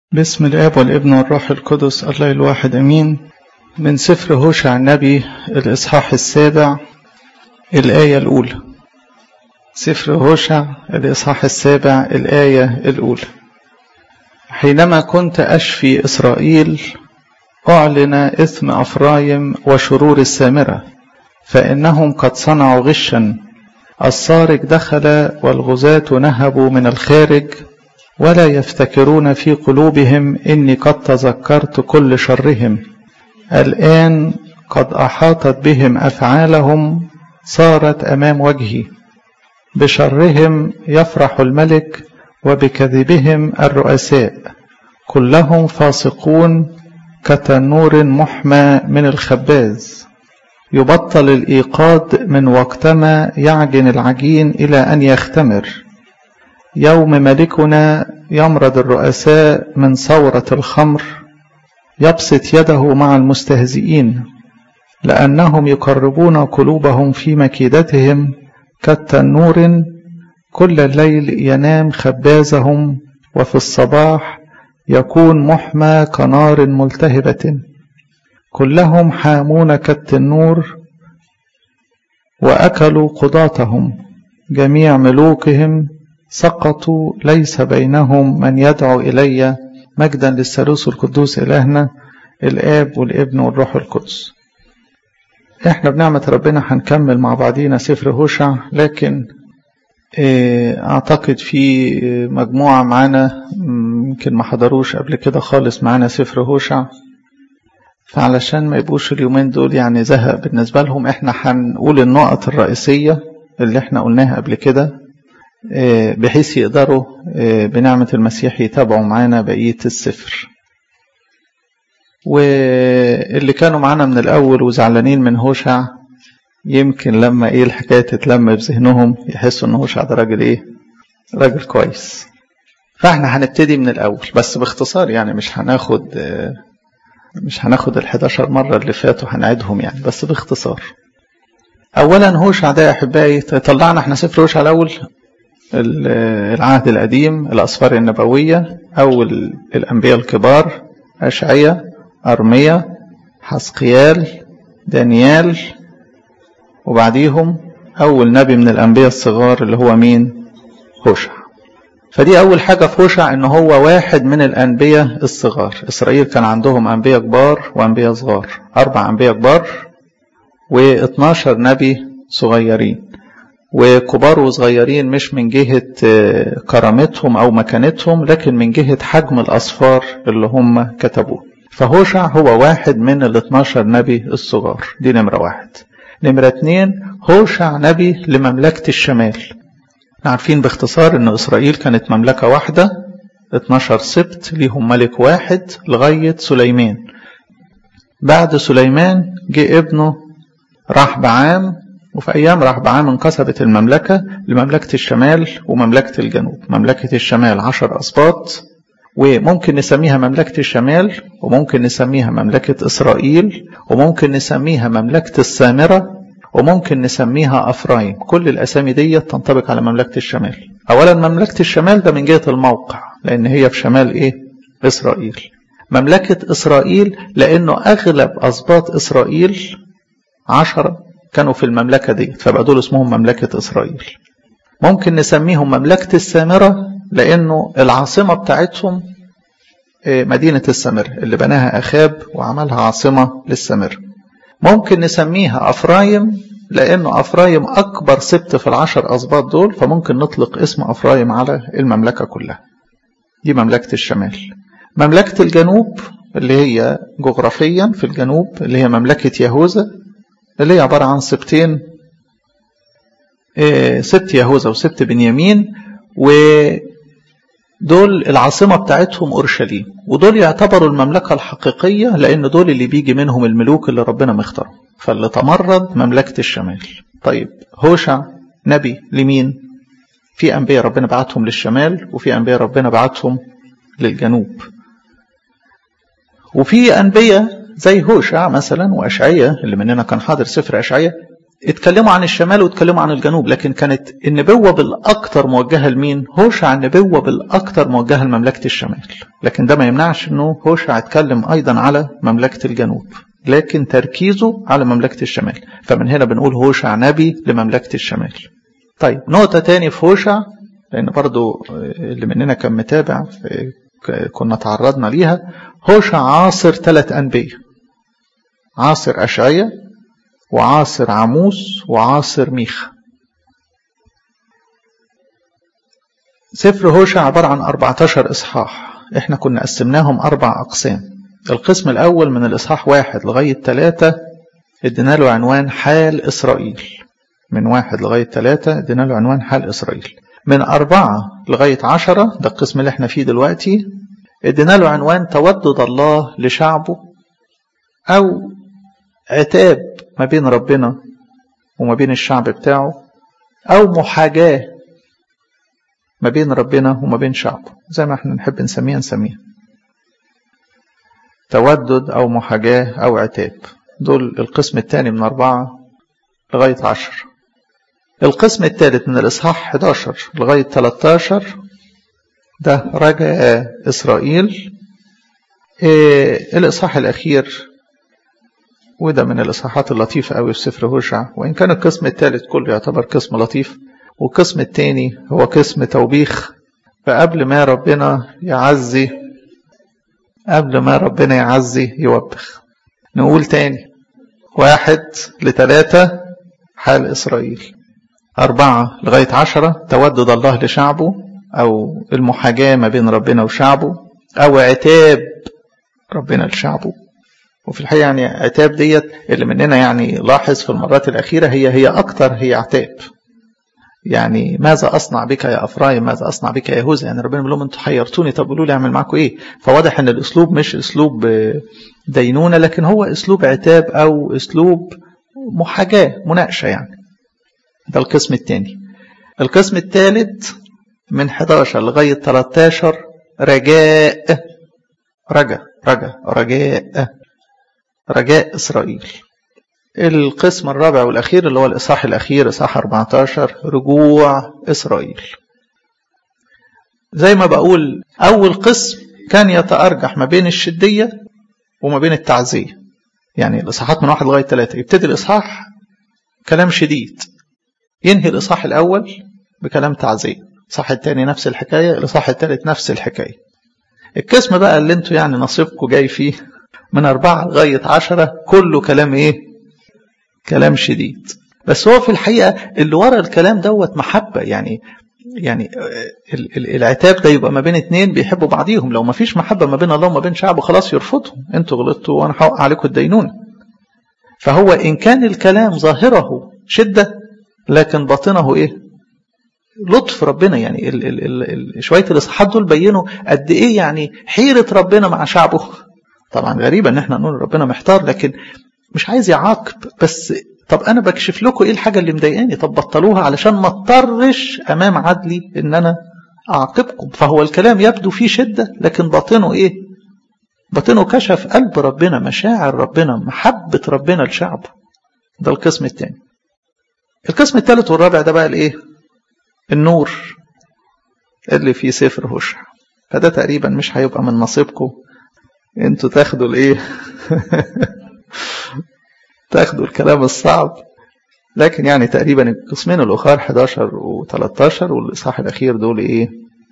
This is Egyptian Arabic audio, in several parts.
باسم الآب والابن والروح القدس الله الواحد أمين من سفر هوشع النبي الإصحاح السابع الآية الأولى سفر هوشع الإصحاح السابع الآية الأولى حينما كنت أشفي إسرائيل أعلن إثم أفرايم وشرور السامرة فإنهم قد صنعوا غشا السارق دخل والغزاة نهبوا من الخارج ولا يفتكرون في قلوبهم إني قد تذكرت كل شرهم الآن قد أحاطت بهم أفعالهم صارت أمام وجهي بشرهم يفرح الملك وبكذبهم الرؤساء كلهم فاسقون كتنور محمى من الخباز يبطل الإيقاد من وقتما يعجن العجين إلى أن يختمر يوم ملكنا يمرض الرؤساء من ثورة الخمر يبسط يده مع المستهزئين لأنهم يقربون قلوبهم في مكيدتهم كالتنور كل الليل ينام خبازهم وفي الصباح يكون محمى كنار ملتهبة كلهم حامون كالتنور وأكلوا قضاتهم جميع ملوكهم سقطوا ليس بينهم من يدعو إلي مجدا للثالوث القدوس إلهنا الآب والابن والروح القدس احنا بنعمة ربنا هنكمل مع بعضينا سفر هوشع لكن اعتقد في مجموعة معانا يمكن ما حضروش قبل كده خالص معانا سفر هوشع فعلشان ما يبقوش اليومين دول يعني زهق بالنسبة لهم احنا هنقول النقط الرئيسية اللي احنا قلناها قبل كده بحيث يقدروا بنعمة المسيح يتابعوا معانا بقية السفر واللي كانوا معانا من الأول وزعلانين من هوشع يمكن لما ايه الحكاية تتلم في ذهنهم يحسوا ان هوشع ده راجل ايه راجل كويس فاحنا هنبتدي من الأول بس باختصار يعني مش هناخد مش هناخد ال 11 مرة اللي فاتوا هنعيدهم يعني بس باختصار أولا هوشع ده يا أحبائي طلعنا احنا سفر هوشع الأول العهد القديم الأسفار النبوية أو الأنبياء الكبار أشعية أرمية حسقيال دانيال وبعديهم أول نبي من الأنبياء الصغار اللي هو مين هوشع فدي أول حاجة في هوشع إن هو واحد من الأنبياء الصغار إسرائيل كان عندهم أنبياء كبار وأنبياء صغار أربع أنبياء كبار و12 نبي صغيرين وكبار وصغيرين مش من جهة كرامتهم أو مكانتهم لكن من جهة حجم الأصفار اللي هم كتبوه فهوشع هو واحد من ال 12 نبي الصغار دي نمرة واحد نمرة اتنين هوشع نبي لمملكة الشمال عارفين باختصار ان اسرائيل كانت مملكة واحدة 12 سبت ليهم ملك واحد لغاية سليمان بعد سليمان جه ابنه راح بعام وفي أيام راح بعام انقسمت المملكة لمملكة الشمال ومملكة الجنوب مملكة الشمال عشر أسباط وممكن نسميها مملكة الشمال وممكن نسميها مملكة إسرائيل وممكن نسميها مملكة السامرة وممكن نسميها أفرايم كل الأسامي دي تنطبق على مملكة الشمال أولا مملكة الشمال ده من جهة الموقع لأن هي في شمال إيه؟ إسرائيل مملكة إسرائيل لأنه أغلب أسباط إسرائيل عشرة كانوا في المملكة دي فبقى دول اسمهم مملكة إسرائيل ممكن نسميهم مملكة السامرة لأنه العاصمة بتاعتهم مدينة السامرة اللي بناها أخاب وعملها عاصمة للسامرة ممكن نسميها أفرايم لأنه أفرايم أكبر سبت في العشر أسباط دول فممكن نطلق اسم أفرايم على المملكة كلها دي مملكة الشمال مملكة الجنوب اللي هي جغرافيا في الجنوب اللي هي مملكة يهوذا اللي هي عبارة عن سبتين سبت يهوذا وسبت بنيامين ودول العاصمة بتاعتهم أورشليم ودول يعتبروا المملكة الحقيقية لأن دول اللي بيجي منهم الملوك اللي ربنا مختارهم فاللي تمرد مملكة الشمال طيب هوشع نبي لمين في أنبياء ربنا بعتهم للشمال وفي أنبياء ربنا بعتهم للجنوب وفي أنبياء زي هوشع مثلا وأشعية اللي مننا كان حاضر سفر أشعية اتكلموا عن الشمال واتكلموا عن الجنوب لكن كانت النبوة بالأكثر موجهة لمين هوشع النبوة بالأكثر موجهة لمملكة الشمال لكن ده ما يمنعش أنه هوشع اتكلم أيضا على مملكة الجنوب لكن تركيزه على مملكة الشمال فمن هنا بنقول هوشع نبي لمملكة الشمال طيب نقطة تاني في هوشع لأن برضو اللي مننا كان متابع كنا تعرضنا ليها هوشع عاصر ثلاث أنبياء عاصر أشعية وعاصر عموس وعاصر ميخا سفر هوشع عبارة عن 14 إصحاح إحنا كنا قسمناهم أربع أقسام القسم الأول من الإصحاح واحد لغاية ثلاثة ادينا له عنوان حال إسرائيل من واحد لغاية ثلاثة ادينا له عنوان حال إسرائيل من أربعة لغاية عشرة ده القسم اللي احنا فيه دلوقتي ادينا له عنوان تودد الله لشعبه أو عتاب ما بين ربنا وما بين الشعب بتاعه أو محاجاة ما بين ربنا وما بين شعبه زي ما احنا نحب نسميها نسميها تودد أو محاجاة أو عتاب دول القسم الثاني من أربعة لغاية عشر القسم الثالث من الإصحاح 11 لغاية 13 ده رجع إسرائيل إيه الإصحاح الأخير وده من الإصحاحات اللطيفة أوي في سفر هوشع وإن كان القسم الثالث كله يعتبر قسم لطيف والقسم الثاني هو قسم توبيخ فقبل ما ربنا يعزي قبل ما ربنا يعزي يوبخ نقول تاني واحد لثلاثة حال إسرائيل أربعة لغاية عشرة تودد الله لشعبه أو المحاجاة ما بين ربنا وشعبه أو عتاب ربنا لشعبه وفي الحقيقة يعني عتاب ديت اللي مننا يعني لاحظ في المرات الأخيرة هي هي أكتر هي عتاب يعني ماذا أصنع بك يا أفرايم ماذا أصنع بك يا يهوذا يعني ربنا بيقول لهم أنتوا حيرتوني طب قولوا لي أعمل معاكم إيه فواضح أن الأسلوب مش أسلوب دينونة لكن هو أسلوب عتاب أو أسلوب محاجاة مناقشة يعني ده القسم الثاني القسم الثالث من 11 لغاية 13 رجاء رجاء رجاء رجاء رجاء إسرائيل القسم الرابع والأخير اللي هو الإصحاح الأخير إصحاح 14 رجوع إسرائيل زي ما بقول أول قسم كان يتأرجح ما بين الشدية وما بين التعزية يعني الإصحاحات من واحد لغاية ثلاثة يبتدي الإصحاح كلام شديد ينهي الإصحاح الأول بكلام تعزية الإصحاح الثاني نفس الحكاية الإصحاح الثالث نفس الحكاية القسم بقى اللي انتوا يعني نصيبكم جاي فيه من أربعة لغاية عشرة كله كلام إيه كلام شديد بس هو في الحقيقة اللي ورا الكلام دوت محبة يعني يعني العتاب ده يبقى ما بين اتنين بيحبوا بعضيهم لو ما فيش محبة ما بين الله وما بين شعبه خلاص يرفضهم انتوا غلطتوا وانا هوقع عليكم الدينونة فهو ان كان الكلام ظاهره شدة لكن باطنه ايه لطف ربنا يعني ال ال ال شوية الاصحاب دول بينوا قد ايه يعني حيرة ربنا مع شعبه طبعا غريبة ان احنا نقول ربنا محتار لكن مش عايز يعاقب بس طب انا بكشف لكم ايه الحاجه اللي مضايقاني طب بطلوها علشان ما اضطرش امام عدلي ان انا اعاقبكم فهو الكلام يبدو فيه شده لكن باطنه ايه باطنه كشف قلب ربنا مشاعر ربنا محبه ربنا لشعبه ده القسم الثاني القسم الثالث والرابع ده بقى الايه النور اللي في سفر هوشع فده تقريبا مش هيبقى من نصيبكم انتوا تاخدوا الايه تاخدوا الكلام الصعب لكن يعني تقريبا القسمين الاخر 11 و13 والاصحاح الاخير دول ايه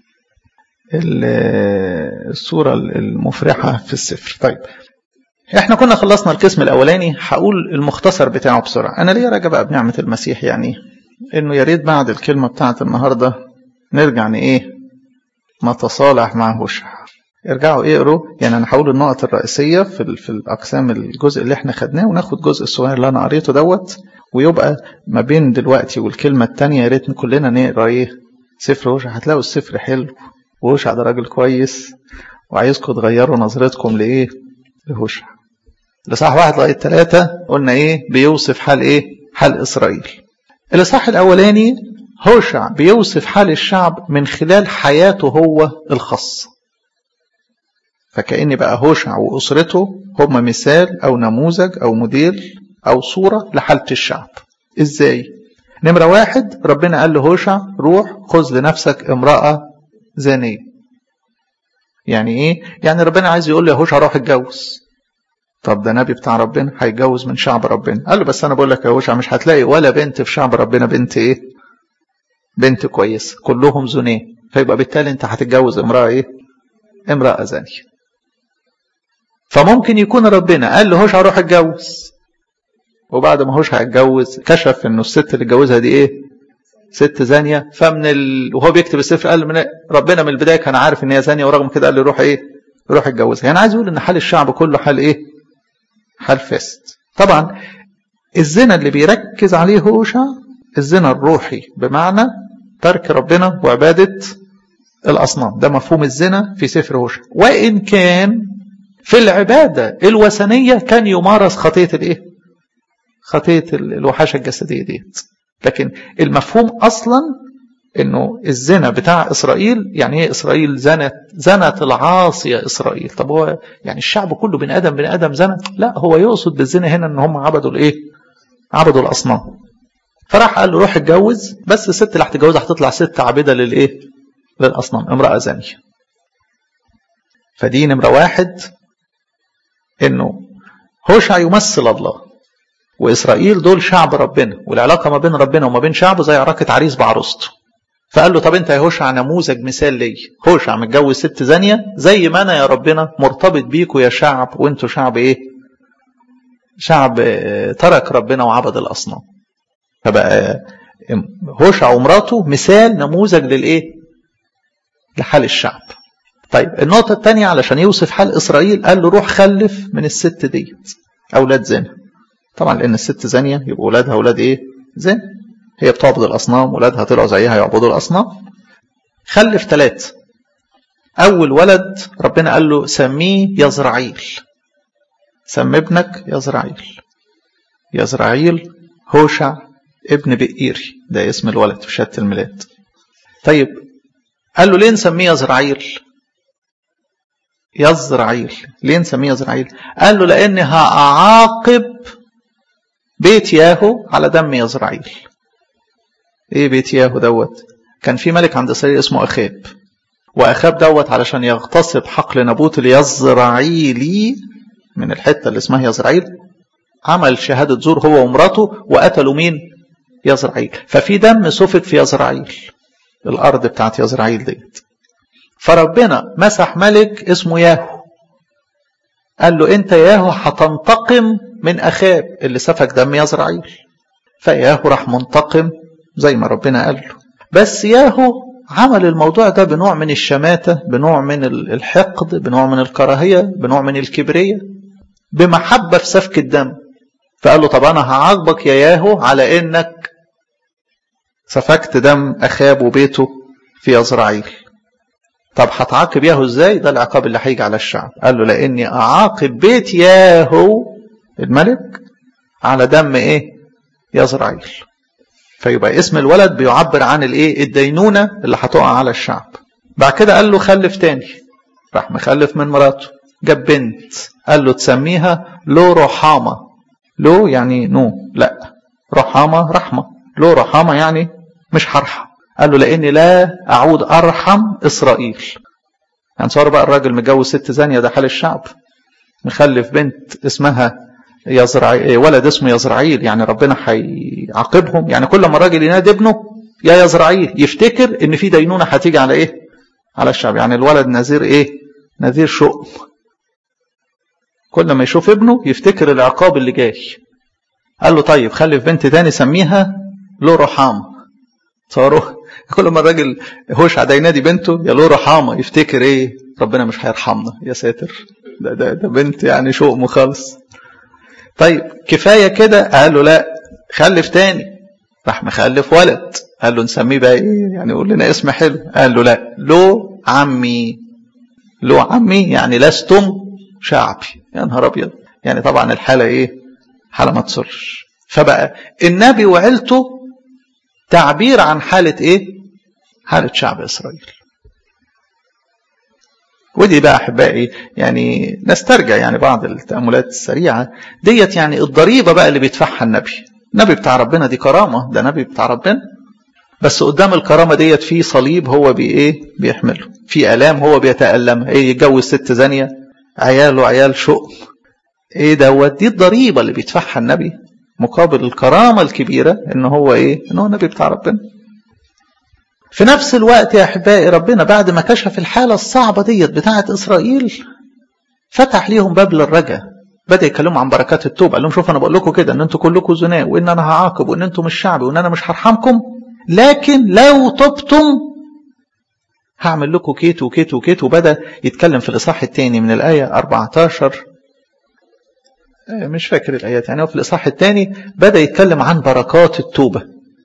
الصوره المفرحه في السفر طيب احنا كنا خلصنا القسم الاولاني هقول المختصر بتاعه بسرعه انا ليه راجع بقى بنعمه المسيح يعني انه يا ريت بعد الكلمه بتاعه النهارده نرجع ايه نتصالح مع هوشع ارجعوا اقروا يعني انا هقول النقط الرئيسيه في في الاقسام الجزء اللي احنا خدناه وناخد جزء الصغير اللي انا قريته دوت ويبقى ما بين دلوقتي والكلمه الثانيه يا ريت كلنا نقرا ايه سفر هوشع هتلاقوا السفر حلو وهوشع ده راجل كويس وعايزكم تغيروا نظرتكم لايه لهوشع الاصحاح واحد لغايه ثلاثه قلنا ايه بيوصف حال ايه حال اسرائيل الاصحاح الاولاني هوشع بيوصف حال الشعب من خلال حياته هو الخاصه فكأن بقى هوشع وأسرته هم مثال أو نموذج أو موديل أو صورة لحالة الشعب ازاي نمرة واحد ربنا قال لهوشع روح خذ لنفسك امرأة زانية يعني ايه يعني ربنا عايز يقول له يا هوشع روح اتجوز طب ده نبي بتاع ربنا هيتجوز من شعب ربنا قال له بس انا بقول لك يا هوشع مش هتلاقي ولا بنت في شعب ربنا بنت ايه بنت كويسه كلهم زناه فيبقى بالتالي انت هتتجوز امراه ايه امراه زانيه فممكن يكون ربنا قال له هوشع روح اتجوز وبعد ما هوشع اتجوز كشف انه الست اللي اتجوزها دي ايه ست زانيه فمن ال... وهو بيكتب السفر قال من ربنا من البدايه كان عارف ان هي زانيه ورغم كده قال له روح ايه روح اتجوزها يعني عايز يقول ان حال الشعب كله حال ايه حال فاسد طبعا الزنا اللي بيركز عليه هوشع الزنا الروحي بمعنى ترك ربنا وعبادة الأصنام ده مفهوم الزنا في سفر هوشع وإن كان في العبادة الوثنية كان يمارس خطية الإيه؟ خطية الوحاشة الجسدية ديت لكن المفهوم أصلا انه الزنا بتاع اسرائيل يعني ايه اسرائيل زنت زنت العاصيه اسرائيل طب هو يعني الشعب كله بني ادم بني ادم زنت لا هو يقصد بالزنا هنا ان هم عبدوا الايه عبدوا الاصنام فراح قال له روح اتجوز بس الست اللي هتتجوزها هتطلع ست عابده للايه للاصنام امراه زانيه فدي نمره واحد انه هوشع يمثل الله واسرائيل دول شعب ربنا والعلاقه ما بين ربنا وما بين شعبه زي علاقه عريس بعروسته فقال له طب انت يا هوشع نموذج مثال لي هوشع متجوز ست زانيه زي ما انا يا ربنا مرتبط بيكوا يا شعب وانتوا شعب ايه شعب ترك ربنا وعبد الاصنام فبقى هوشع ومراته مثال نموذج للايه لحال الشعب طيب النقطه الثانيه علشان يوصف حال اسرائيل قال له روح خلف من الست ديت اولاد زنا طبعا لان الست زانيه يبقى اولادها اولاد ايه زنا هي بتعبد الأصنام ولادها طلعوا زيها يعبدوا الأصنام خلف ثلاثة أول ولد ربنا قال له سميه يزرعيل سمي ابنك يزرعيل يزرعيل هوشع ابن بئيري ده اسم الولد في شهادة الميلاد طيب قال له ليه نسميه يزرعيل يزرعيل ليه نسميه يزرعيل قال له لأني هأعاقب بيت ياهو على دم يزرعيل ايه بيت ياهو دوت كان في ملك عند اسرائيل اسمه اخاب واخاب دوت علشان يغتصب حقل نبوت اليزرعيلي من الحته اللي اسمها يزرعيل عمل شهاده زور هو ومراته وقتلوا مين يزرعيل ففي دم سفك في يزرعيل الارض بتاعت يزرعيل ديت فربنا مسح ملك اسمه ياهو قال له انت ياهو هتنتقم من اخاب اللي سفك دم يزرعيل فياهو راح منتقم زي ما ربنا قال له بس ياهو عمل الموضوع ده بنوع من الشماتة بنوع من الحقد بنوع من الكراهية بنوع من الكبرية بمحبة في سفك الدم فقال له طب أنا هعاقبك يا ياهو على إنك سفكت دم أخاب وبيته في يزرعيل طب هتعاقب ياهو ازاي ده العقاب اللي هيجي على الشعب قال له لاني اعاقب بيت ياهو الملك على دم ايه يزرعيل فيبقى اسم الولد بيعبر عن الايه الدينونه اللي هتقع على الشعب بعد كده قال له خلف تاني راح مخلف من مراته جاب بنت قال له تسميها لو رحامه لو يعني نو لا رحامه رحمه لو رحامه يعني مش هرحم قال له لاني لا اعود ارحم اسرائيل يعني صار بقى الراجل متجوز ست زانيه ده حال الشعب مخلف بنت اسمها يزرعيل ولد اسمه يزرعيل يعني ربنا هيعاقبهم يعني كل ما الراجل ينادي ابنه يا يزرعيل يفتكر ان في دينونه هتيجي على ايه على الشعب يعني الولد نذير ايه نذير شؤم كل ما يشوف ابنه يفتكر العقاب اللي جاي قال له طيب خلف بنت تاني سميها له رحام صاروا كل ما الراجل هوش ده ينادي بنته يا له رحامه يفتكر ايه ربنا مش هيرحمنا يا ساتر ده ده ده بنت يعني شؤم خالص طيب كفايه كده قال له لا خلف تاني راح مخلف ولد قال له نسميه بقى ايه يعني قول لنا اسم حلو قال له لا له عمي له عمي يعني لستم شعبي يا نهار ابيض يعني طبعا الحاله ايه حاله ما تصلش فبقى النبي وعيلته تعبير عن حاله ايه حاله شعب اسرائيل ودي بقى احبائي يعني نسترجع يعني بعض التاملات السريعه ديت يعني الضريبه بقى اللي بيدفعها النبي نبي بتاع ربنا دي كرامة ده نبي بتاع ربنا بس قدام الكرامة ديت في صليب هو بي ايه بيحمله في آلام هو بيتألمها ايه يتجوز ست زانية عياله عيال شؤم ايه دوت دي الضريبة اللي بيدفعها النبي مقابل الكرامة الكبيرة ان هو ايه ان هو النبي بتاع ربنا في نفس الوقت يا احبائي ربنا بعد ما كشف الحالة الصعبة ديت بتاعة اسرائيل فتح ليهم باب للرجاء بدا يكلموا عن بركات التوبه قال لهم شوف انا بقول لكم كده ان انتوا كلكم زناء وان انا هعاقب وان انتم مش شعبي وان انا مش هرحمكم لكن لو تبتم هعمل لكم كيت وكيت وكيت وبدا يتكلم في الاصحاح الثاني من الايه 14 مش فاكر الايات يعني هو في الاصحاح الثاني بدا يتكلم عن بركات التوبه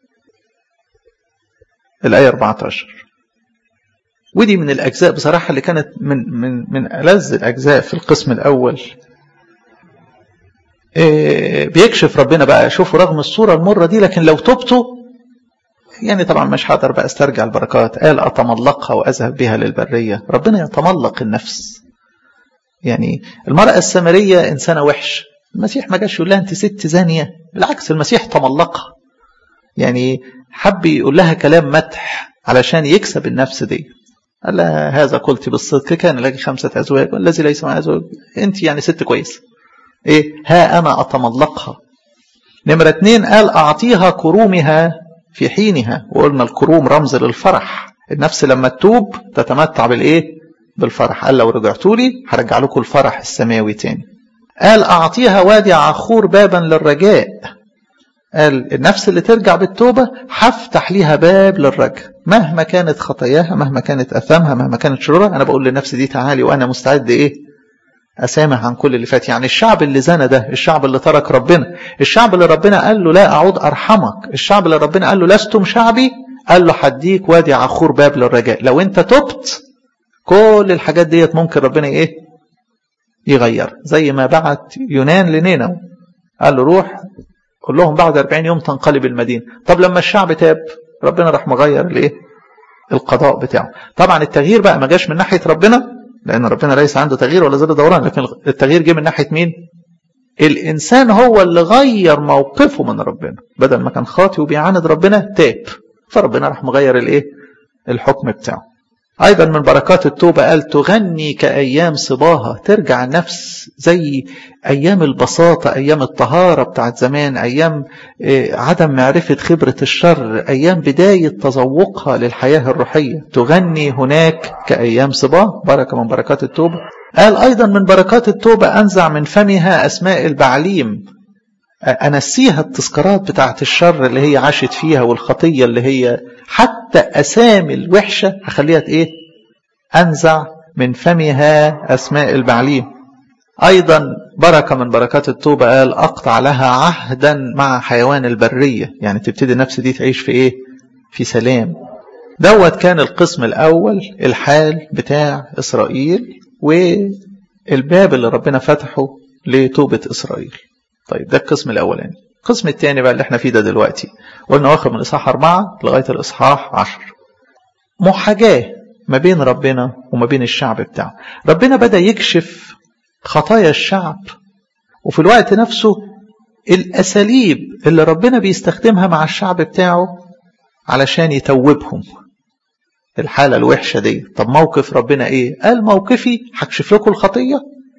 الايه 14 ودي من الاجزاء بصراحه اللي كانت من من من الذ الاجزاء في القسم الاول بيكشف ربنا بقى شوفوا رغم الصورة المرة دي لكن لو تبتوا يعني طبعا مش هقدر بقى استرجع البركات قال أتملقها وأذهب بها للبرية ربنا يتملق النفس يعني المرأة السامرية إنسانة وحش المسيح ما جاش يقول لها أنت ست زانية بالعكس المسيح تملقها يعني حب يقول لها كلام مدح علشان يكسب النفس دي قال لها هذا قلت بالصدق كان لك خمسة أزواج والذي ليس معه أزواج أنت يعني ست كويسة ايه ها انا اتملقها نمرة اتنين قال اعطيها كرومها في حينها وقلنا الكروم رمز للفرح النفس لما تتوب تتمتع بالايه بالفرح قال لو رجعتوا لي هرجع لكم الفرح السماوي تاني قال اعطيها وادي عخور بابا للرجاء قال النفس اللي ترجع بالتوبة هفتح ليها باب للرجاء مهما كانت خطاياها مهما كانت أثامها مهما كانت شرورها أنا بقول لنفسي دي تعالي وأنا مستعد إيه أسامح عن كل اللي فات يعني الشعب اللي زنى ده الشعب اللي ترك ربنا الشعب اللي ربنا قال له لا أعود أرحمك الشعب اللي ربنا قال له لستم شعبي قال له حديك وادي عخور باب للرجاء لو انت تبت كل الحاجات ديت ممكن ربنا ايه يغير زي ما بعت يونان لنينو قال له روح قول لهم بعد 40 يوم تنقلب المدينة طب لما الشعب تاب ربنا راح مغير الايه القضاء بتاعه طبعا التغيير بقى ما جاش من ناحية ربنا لأن ربنا ليس عنده تغيير ولا زر دوران لكن التغيير جه من ناحية مين الإنسان هو اللي غير موقفه من ربنا بدل ما كان خاطي وبيعاند ربنا تاب فربنا راح مغير الايه الحكم بتاعه أيضا من بركات التوبة قال تغني كأيام صباها ترجع النفس زي أيام البساطة أيام الطهارة بتاعت زمان أيام عدم معرفة خبرة الشر أيام بداية تذوقها للحياة الروحية تغني هناك كأيام صباها بركة من بركات التوبة قال أيضا من بركات التوبة أنزع من فمها أسماء البعليم أنسيها التذكارات بتاعت الشر اللي هي عاشت فيها والخطية اللي هي حتى أسامي الوحشة هخليها إيه أنزع من فمها أسماء البعليم أيضا بركة من بركات التوبة قال أقطع لها عهدا مع حيوان البرية يعني تبتدي النفس دي تعيش في إيه في سلام دوت كان القسم الأول الحال بتاع إسرائيل والباب اللي ربنا فتحه لتوبة إسرائيل طيب ده القسم الأولاني القسم الثاني بقى اللي احنا فيه ده دلوقتي قلنا واخد من الإصحاح أربعة لغاية الإصحاح عشر محاجاة ما بين ربنا وما بين الشعب بتاعه ربنا بدأ يكشف خطايا الشعب وفي الوقت نفسه الأساليب اللي ربنا بيستخدمها مع الشعب بتاعه علشان يتوبهم الحالة الوحشة دي طب موقف ربنا ايه قال موقفي هكشف لكم الخطية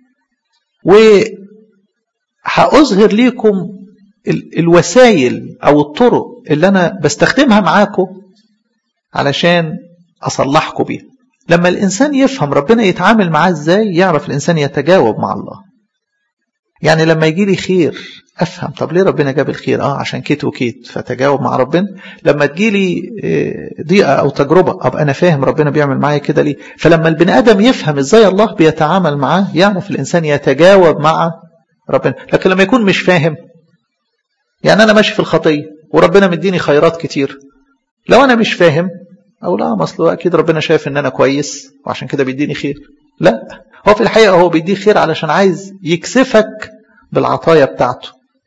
و هأظهر ليكم الوسائل أو الطرق اللي أنا بستخدمها معاكم علشان أصلحكم بيها لما الإنسان يفهم ربنا يتعامل معاه إزاي يعرف الإنسان يتجاوب مع الله يعني لما يجي لي خير أفهم طب ليه ربنا جاب الخير آه عشان كيت وكيت فتجاوب مع ربنا لما تجي لي ضيقة أو تجربة أبقى أنا فاهم ربنا بيعمل معايا كده ليه فلما البني آدم يفهم إزاي الله بيتعامل معاه يعرف الإنسان يتجاوب مع ربنا لكن لما يكون مش فاهم يعني أنا ماشي في الخطية وربنا مديني خيرات كتير لو أنا مش فاهم أو لا مصله أكيد ربنا شايف إن أنا كويس وعشان كده بيديني خير لا هو في الحقيقة هو بيديك خير علشان عايز يكسفك بالعطايا بتاعته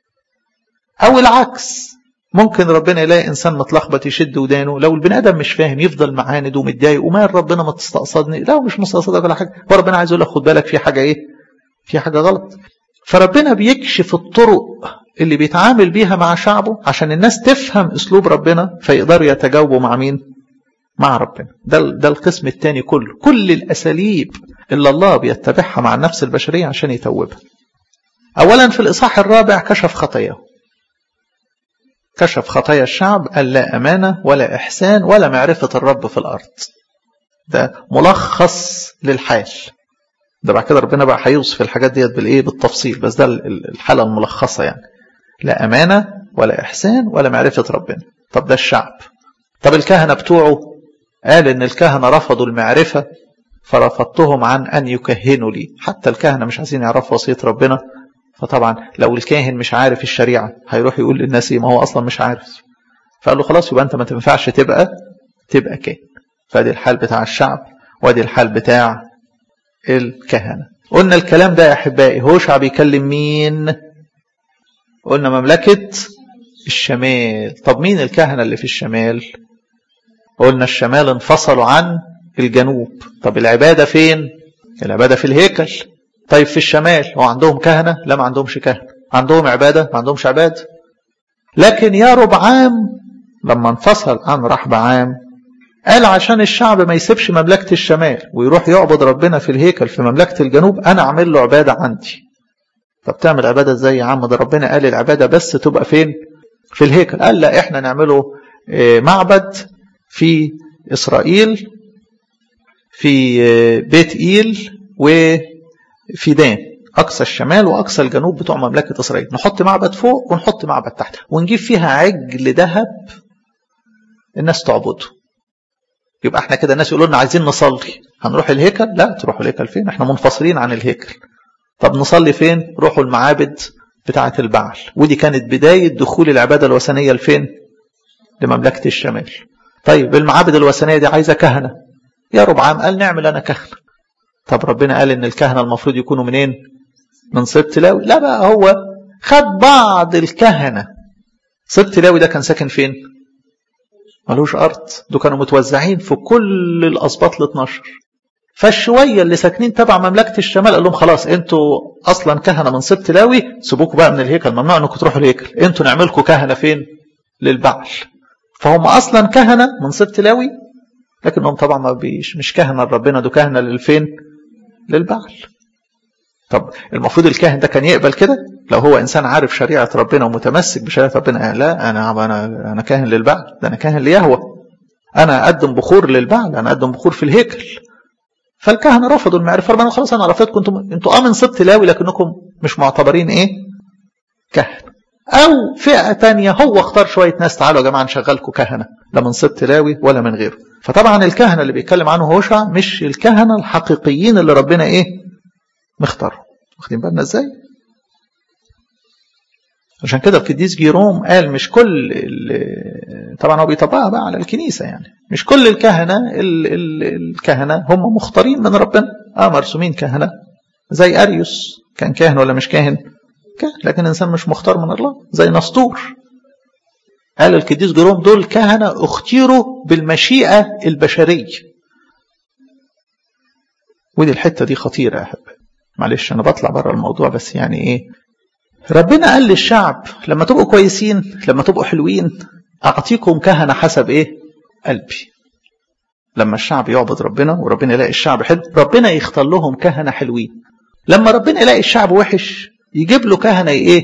أو العكس ممكن ربنا يلاقي إنسان متلخبط يشد ودانه لو البني آدم مش فاهم يفضل معاند ومتضايق ومال ربنا ما تستقصدني لا مش مستقصدك ولا حاجة هو ربنا عايز يقول لك خد بالك في حاجة إيه في حاجة غلط فربنا بيكشف الطرق اللي بيتعامل بيها مع شعبه عشان الناس تفهم اسلوب ربنا فيقدروا يتجاوبوا مع مين مع ربنا ده ده القسم الثاني كله كل الاساليب اللي الله بيتبعها مع النفس البشريه عشان يتوبها اولا في الاصحاح الرابع كشف خطاياه كشف خطايا الشعب قال لا امانه ولا احسان ولا معرفه الرب في الارض ده ملخص للحال ده بعد كده ربنا بقى هيوصف الحاجات ديت بالايه بالتفصيل بس ده الحاله الملخصه يعني لا امانه ولا احسان ولا معرفه ربنا طب ده الشعب طب الكهنه بتوعه قال ان الكهنه رفضوا المعرفه فرفضتهم عن ان يكهنوا لي حتى الكهنه مش عايزين يعرفوا وصيه ربنا فطبعا لو الكاهن مش عارف الشريعه هيروح يقول للناس ما هو اصلا مش عارف فقال له خلاص يبقى انت ما تنفعش تبقى تبقى كاهن فادي الحال بتاع الشعب وادي الحال بتاع الكهنة قلنا الكلام ده يا أحبائي هوشع بيكلم مين قلنا مملكة الشمال طب مين الكهنة اللي في الشمال قلنا الشمال انفصلوا عن الجنوب طب العبادة فين العبادة في الهيكل طيب في الشمال هو عندهم كهنة لا ما عندهمش كهنة عندهم عبادة ما عندهمش عبادة لكن يا ربعام لما انفصل عن رحبعام قال عشان الشعب ما يسيبش مملكة الشمال ويروح يعبد ربنا في الهيكل في مملكة الجنوب أنا أعمل له عبادة عندي طب تعمل عبادة ازاي يا عم ده ربنا قال العبادة بس تبقى فين في الهيكل قال لا احنا نعمله معبد في إسرائيل في بيت إيل وفي دان أقصى الشمال وأقصى الجنوب بتوع مملكة إسرائيل نحط معبد فوق ونحط معبد تحت ونجيب فيها عجل ذهب الناس تعبده يبقى احنا كده الناس يقولوا لنا عايزين نصلي هنروح الهيكل لا تروحوا الهيكل فين احنا منفصلين عن الهيكل طب نصلي فين روحوا المعابد بتاعة البعل ودي كانت بداية دخول العبادة الوثنية لفين لمملكة الشمال طيب المعابد الوثنية دي عايزة كهنة يا ربعام قال نعمل أنا كهنة طب ربنا قال إن الكهنة المفروض يكونوا منين من سبط لاوي لا بقى هو خد بعض الكهنة سبط لاوي ده كان ساكن فين ملوش أرض دول كانوا متوزعين في كل الأسباط ال 12 فالشوية اللي ساكنين تبع مملكة الشمال قال لهم خلاص انتوا أصلا كهنة من سبط لاوي سيبوكوا بقى من الهيكل ممنوع انكم تروحوا الهيكل انتوا نعملكم كهنة فين للبعل فهم أصلا كهنة من سبط لاوي لكنهم طبعا ما بيش مش كهنة لربنا دول كهنة للفين للبعل طب المفروض الكاهن ده كان يقبل كده لو هو انسان عارف شريعه ربنا ومتمسك بشريعه ربنا لا انا انا انا كاهن للبعل ده انا كاهن ليهوى انا اقدم بخور للبعل انا اقدم بخور في الهيكل فالكهنه رفضوا المعرفه ربنا خلاص انا رفضتكم انتم انتوا اه من سبط لاوي لكنكم مش معتبرين ايه كهنه او فئه تانية هو اختار شويه ناس تعالوا يا جماعه نشغلكم كهنه لا من سبط لاوي ولا من غيره فطبعا الكهنه اللي بيتكلم عنه هوشع مش الكهنه الحقيقيين اللي ربنا ايه مختارهم واخدين بالنا ازاي عشان كده القديس جيروم قال مش كل طبعا هو بيطبقها بقى على الكنيسه يعني مش كل الكهنه ال ال الكهنه هم مختارين من ربنا اه مرسومين كهنه زي اريوس كان كاهن ولا مش كاهن كاهن لكن انسان مش مختار من الله زي نسطور قال القديس جيروم دول كهنه اختيروا بالمشيئه البشريه ودي الحته دي خطيره يا احبائي معلش انا بطلع بره الموضوع بس يعني ايه ربنا قال للشعب لما تبقوا كويسين لما تبقوا حلوين اعطيكم كهنه حسب ايه قلبي لما الشعب يعبد ربنا وربنا يلاقي الشعب حلو ربنا يختار لهم كهنه حلوين لما ربنا يلاقي الشعب وحش يجيب له كهنه ايه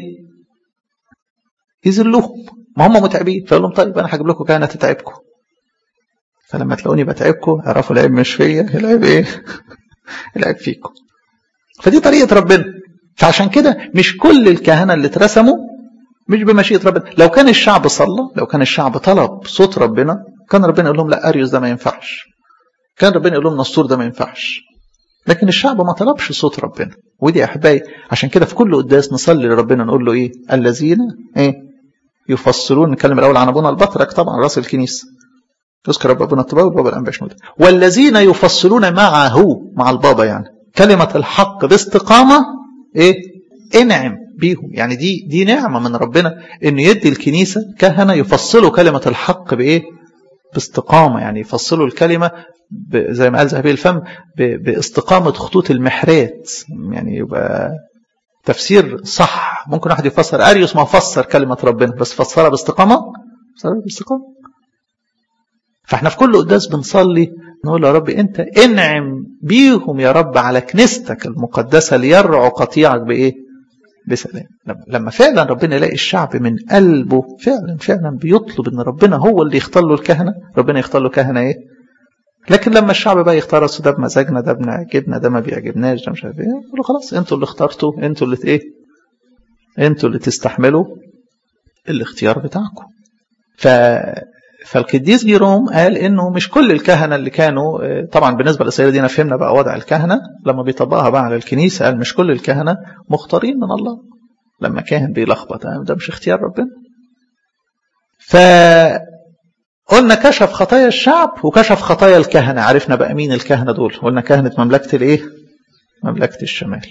يذلهم ما هم متعبين فيقول لهم طيب انا هجيب لكم كهنه تتعبكم فلما تلاقوني بتعبكم اعرفوا العيب مش فيا العيب ايه العيب فيكم فدي طريقة ربنا فعشان كده مش كل الكهنة اللي اترسموا مش بمشيئة ربنا لو كان الشعب صلى لو كان الشعب طلب صوت ربنا كان ربنا يقول لهم لا أريوس ده ما ينفعش كان ربنا يقول لهم نسطور ده ما ينفعش لكن الشعب ما طلبش صوت ربنا ودي يا احبائي عشان كده في كل قداس نصلي لربنا نقول له ايه الذين ايه يفصلون نتكلم الاول عن ابونا البطرك طبعا راس الكنيسه يذكر رب ابونا الطباوي وبابا الانبا شنودة والذين يفصلون معه مع البابا يعني كلمة الحق باستقامة ايه انعم بيهم يعني دي دي نعمة من ربنا انه يدي الكنيسة كهنة يفصلوا كلمة الحق بايه باستقامة يعني يفصلوا الكلمة زي ما قال ذهبي الفم باستقامة خطوط المحرات يعني يبقى تفسير صح ممكن واحد يفسر اريوس ما فسر كلمه ربنا بس فسرها باستقامه فسرها باستقامه فاحنا في كل قداس بنصلي نقول يا رب انت انعم بيهم يا رب على كنيستك المقدسه ليرعوا قطيعك بايه؟ بسلام لما فعلا ربنا يلاقي الشعب من قلبه فعلا فعلا بيطلب ان ربنا هو اللي يختار له الكهنه ربنا يختار له كهنه ايه؟ لكن لما الشعب بقى يختار اصل ده بمزاجنا ده بنعجبنا ده ما بيعجبناش ده مش عارف ايه يقولوا خلاص انتوا اللي اخترتوا انتوا اللي ايه؟ انتوا اللي تستحملوا الاختيار بتاعكم. ف فالقديس جيروم قال انه مش كل الكهنه اللي كانوا طبعا بالنسبه للسيده دينا فهمنا بقى وضع الكهنه لما بيطبقها بقى على الكنيسه قال مش كل الكهنه مختارين من الله لما كاهن بيلخبط ده مش اختيار ربنا ف قلنا كشف خطايا الشعب وكشف خطايا الكهنة عرفنا بقى مين الكهنة دول قلنا كهنة مملكة الايه مملكة الشمال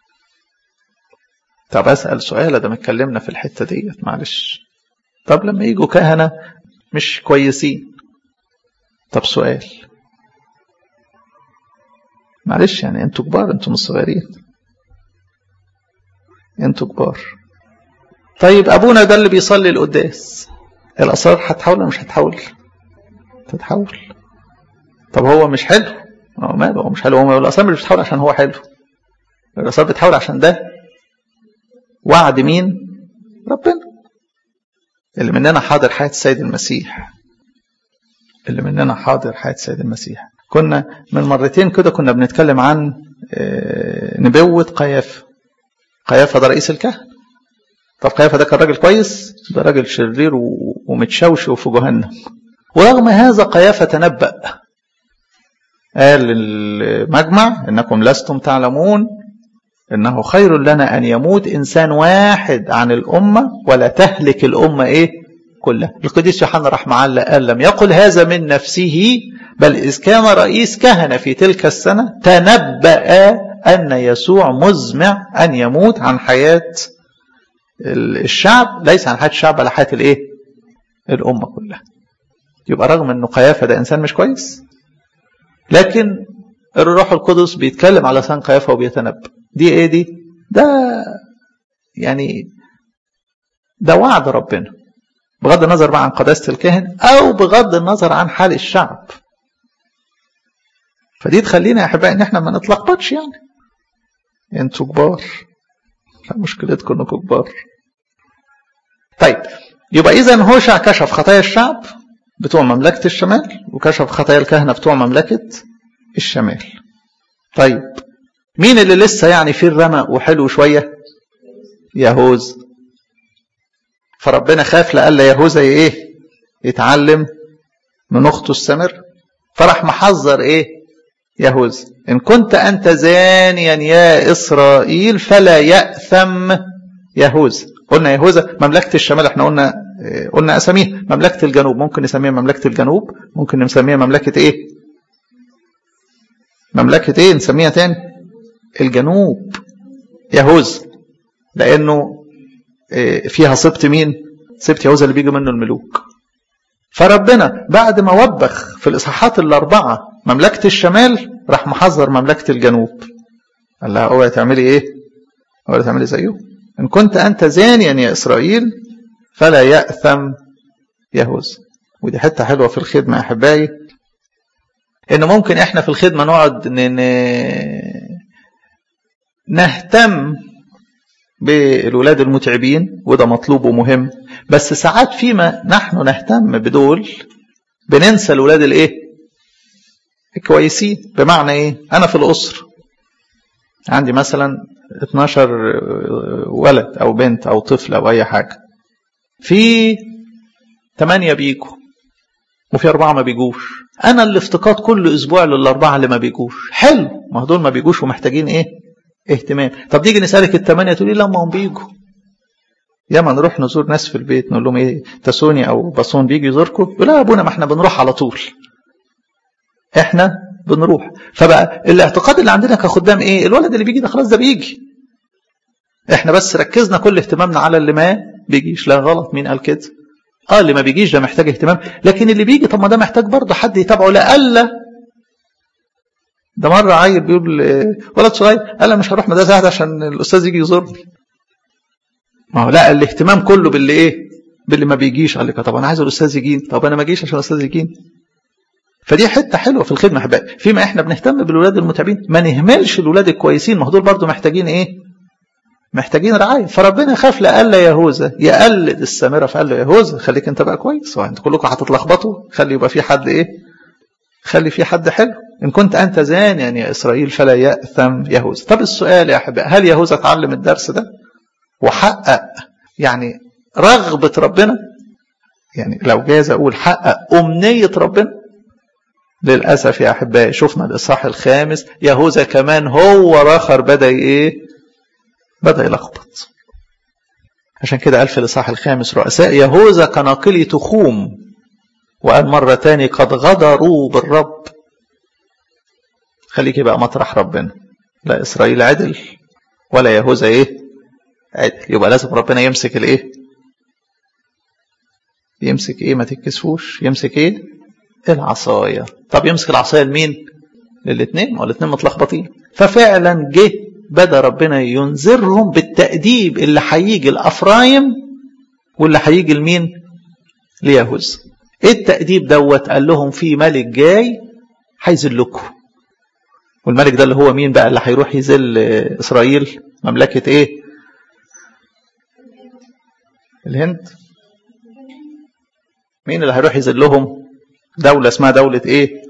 طب أسأل سؤال ده اتكلمنا في الحتة ديت معلش طب لما يجوا كهنة مش كويسين طب سؤال معلش يعني انتوا كبار انتوا مش صغيرين انتوا كبار طيب ابونا ده اللي بيصلي القداس الاسرار هتحول ولا مش هتحول تتحول طب هو مش حلو هو ماله هو مش حلو هو الاسرار مش بتحول عشان هو حلو الاسرار بتحول عشان ده وعد مين ربنا اللي مننا حاضر حياة السيد المسيح اللي مننا حاضر حياة السيد المسيح كنا من مرتين كده كنا بنتكلم عن نبوة قيافة قيافة ده رئيس الكهنة طب قيافة ده كان راجل كويس ده راجل شرير ومتشوش وفي جهنم ورغم هذا قيافة تنبأ قال المجمع انكم لستم تعلمون انه خير لنا ان يموت انسان واحد عن الامه ولا تهلك الامه ايه كلها القديس يوحنا راح معلق قال لم يقل هذا من نفسه بل اذ كان رئيس كهنه في تلك السنه تنبأ ان يسوع مزمع ان يموت عن حياه الشعب ليس عن حياه الشعب على حياه الايه الامه كلها يبقى رغم انه قيافه ده انسان مش كويس لكن الروح القدس بيتكلم على لسان قيافه وبيتنبأ دي ايه دي ده يعني ده وعد ربنا بغض النظر بقى عن قداسة الكاهن او بغض النظر عن حال الشعب فدي تخلينا يا احبائي ان احنا ما نتلخبطش يعني انتوا كبار لا مشكلتكم انكم كبار طيب يبقى اذا هوشع كشف خطايا الشعب بتوع مملكة الشمال وكشف خطايا الكهنة بتوع مملكة الشمال طيب مين اللي لسه يعني فيه الرمق وحلو شوية يهوذا فربنا خاف لألا يهوذا ايه يتعلم من اخته السمر فراح محذر ايه يهوذا ان كنت انت زانيا يا اسرائيل فلا يأثم يهوذا قلنا يهوذا مملكة الشمال احنا قلنا قلنا اساميه مملكة الجنوب ممكن نسميها مملكة الجنوب ممكن نسميها مملكة ايه مملكة ايه نسميها تاني الجنوب يهوذا لانه فيها سبط مين سبط يهوذا اللي بيجي منه الملوك فربنا بعد ما وبخ في الاصحاحات الاربعه مملكه الشمال راح محذر مملكه الجنوب قال لها اوعي تعملي ايه اوعي تعملي زيه ان كنت انت زانيا يا اسرائيل فلا ياثم يهوذا ودي حته حلوه في الخدمه يا احبائي ان ممكن احنا في الخدمه نقعد نهتم بالولاد المتعبين وده مطلوب ومهم بس ساعات فيما نحن نهتم بدول بننسى الولاد الايه الكويسين بمعنى ايه انا في الاسر عندي مثلا 12 ولد او بنت او طفل او اي حاجه في 8 بيجوا وفي أربعة ما بيجوش أنا اللي افتقاد كل أسبوع للأربعة اللي ما بيجوش حلو ما دول ما بيجوش ومحتاجين إيه اهتمام طب نيجي نسالك الثمانيه تقولي لما هم بيجوا ياما نروح نزور ناس في البيت نقول لهم ايه تسوني او باسون بيجي يزوركم يقول لا يا ابونا ما احنا بنروح على طول احنا بنروح فبقى الاعتقاد اللي عندنا كخدام ايه الولد اللي بيجي ده خلاص ده بيجي احنا بس ركزنا كل اهتمامنا على اللي ما بيجيش لا غلط مين قال كده اه اللي ما بيجيش ده محتاج اهتمام لكن اللي بيجي طب ما ده محتاج برضه حد يتابعه لألا ده مرة عيل بيقول ولد صغير قال مش هروح مدرسة واحدة عشان الأستاذ يجي يزورني ما هو لا الاهتمام كله باللي ايه باللي ما بيجيش قال لك طب انا عايز الاستاذ يجيني طب انا ما اجيش عشان الاستاذ يجيني فدي حته حلوه في الخدمه احبائي فيما احنا بنهتم بالولاد المتعبين ما نهملش الولاد الكويسين ما دول برضه محتاجين ايه محتاجين رعايه فربنا خاف لألا يهوذا يقلد السامره فقال له يهوذا خليك انت بقى كويس وانت كلكم هتتلخبطوا خلي يبقى في حد ايه خلي في حد حلو ان كنت انت زانيا يا اسرائيل فلا ياثم يهوذا طب السؤال يا احبائي هل يهوذا اتعلم الدرس ده وحقق يعني رغبه ربنا يعني لو جاز اقول حقق امنيه ربنا للاسف يا احبائي شفنا الاصحاح الخامس يهوذا كمان هو راخر بدا ايه بدا يلخبط عشان كده قال في الاصحاح الخامس رؤساء يهوذا كناقلي تخوم وقال مرة تاني قد غدروا بالرب خليك بقى مطرح ربنا لا إسرائيل عدل ولا يهوذا إيه عدل يبقى لازم ربنا يمسك الإيه يمسك إيه ما تتكسفوش يمسك إيه العصاية طب يمسك العصاية لمين للاثنين والاثنين متلخبطين ففعلا جه بدا ربنا ينذرهم بالتأديب اللي هيجي لأفرايم واللي هيجي لمين ليهوذا ايه التأديب دوت قال لهم في ملك جاي هيذلكم والملك ده اللي هو مين بقى اللي هيروح يذل اسرائيل مملكة ايه الهند مين اللي هيروح يذلهم دولة اسمها دولة ايه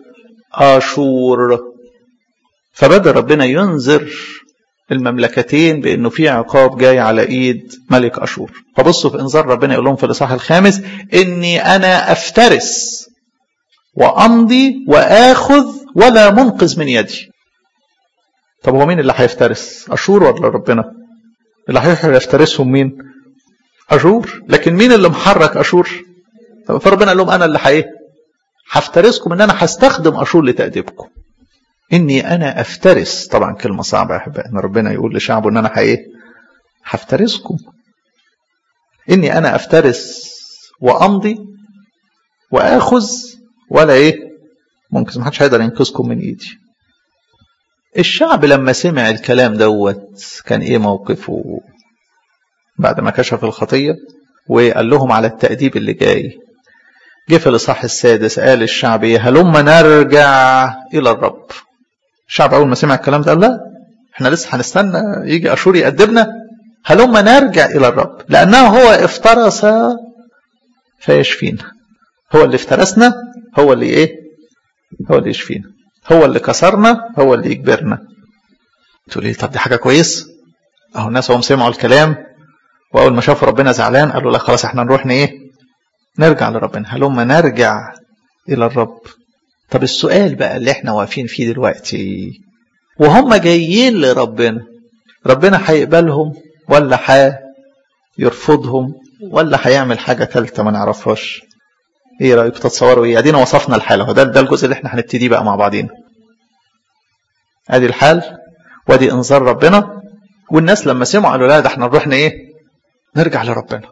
اشور فبدأ ربنا ينذر المملكتين بانه في عقاب جاي على ايد ملك اشور فبصوا في انذار ربنا يقول لهم في الاصحاح الخامس اني انا افترس وامضي واخذ ولا منقذ من يدي طب هو مين اللي هيفترس اشور ولا ربنا اللي هيفترسهم مين اشور لكن مين اللي محرك اشور طب فربنا قال لهم انا اللي هايه هفترسكم ان انا هستخدم اشور لتاديبكم اني انا افترس طبعا كلمه صعبه يا احبائي ان ربنا يقول لشعبه ان انا ايه هفترسكم اني انا افترس وامضي واخذ ولا ايه ممكن ما حدش هيقدر ينقذكم من ايدي الشعب لما سمع الكلام دوت كان ايه موقفه بعد ما كشف الخطيه وقال لهم على التأديب اللي جاي جه في الاصحاح السادس قال الشعب ايه هلم نرجع الى الرب الشعب اول ما سمع الكلام ده قال لا احنا لسه هنستنى يجي اشور يقدمنا هلم نرجع الى الرب لانه هو افترس فيشفينا هو اللي افترسنا هو اللي ايه هو اللي يشفينا هو اللي كسرنا هو اللي يجبرنا تقول لي طب دي حاجه كويس اهو الناس هم سمعوا الكلام واول ما شافوا ربنا زعلان قالوا لا خلاص احنا نروح ايه نرجع لربنا هلم نرجع الى الرب طب السؤال بقى اللي احنا واقفين فيه دلوقتي وهم جايين لربنا ربنا هيقبلهم ولا هيرفضهم ولا هيعمل حاجه ثالثه ما نعرفهاش ايه رايكم تتصوروا ايه ادينا وصفنا الحاله هو ده ده الجزء اللي احنا هنبتدي بقى مع بعضينا ادي الحال وادي انذار ربنا والناس لما سمعوا قالوا لا ده احنا نروح ايه نرجع لربنا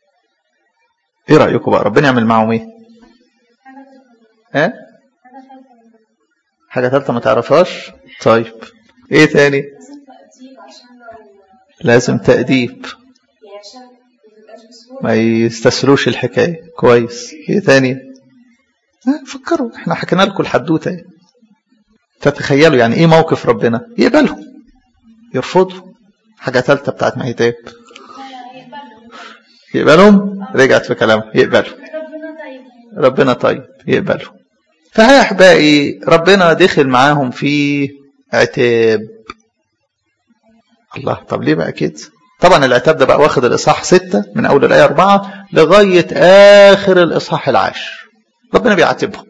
ايه رايكم بقى ربنا يعمل معاهم ايه ها حاجه ثالثه ما تعرفهاش طيب ايه تاني لازم تأديب ما يستسلوش الحكاية كويس ايه تاني فكروا احنا حكينا لكم الحدوته ايه تتخيلوا يعني ايه موقف ربنا يقبلهم يرفضوا حاجه ثالثه بتاعت مهيتاب يقبلهم رجعت في كلامه يقبلوا ربنا طيب يقبلوا فها احبائي ربنا دخل معاهم في عتاب الله طب ليه بقى كده طبعا العتاب ده بقى واخد الاصحاح ستة من اول الايه أربعة لغايه اخر الاصحاح العاشر ربنا بيعاتبهم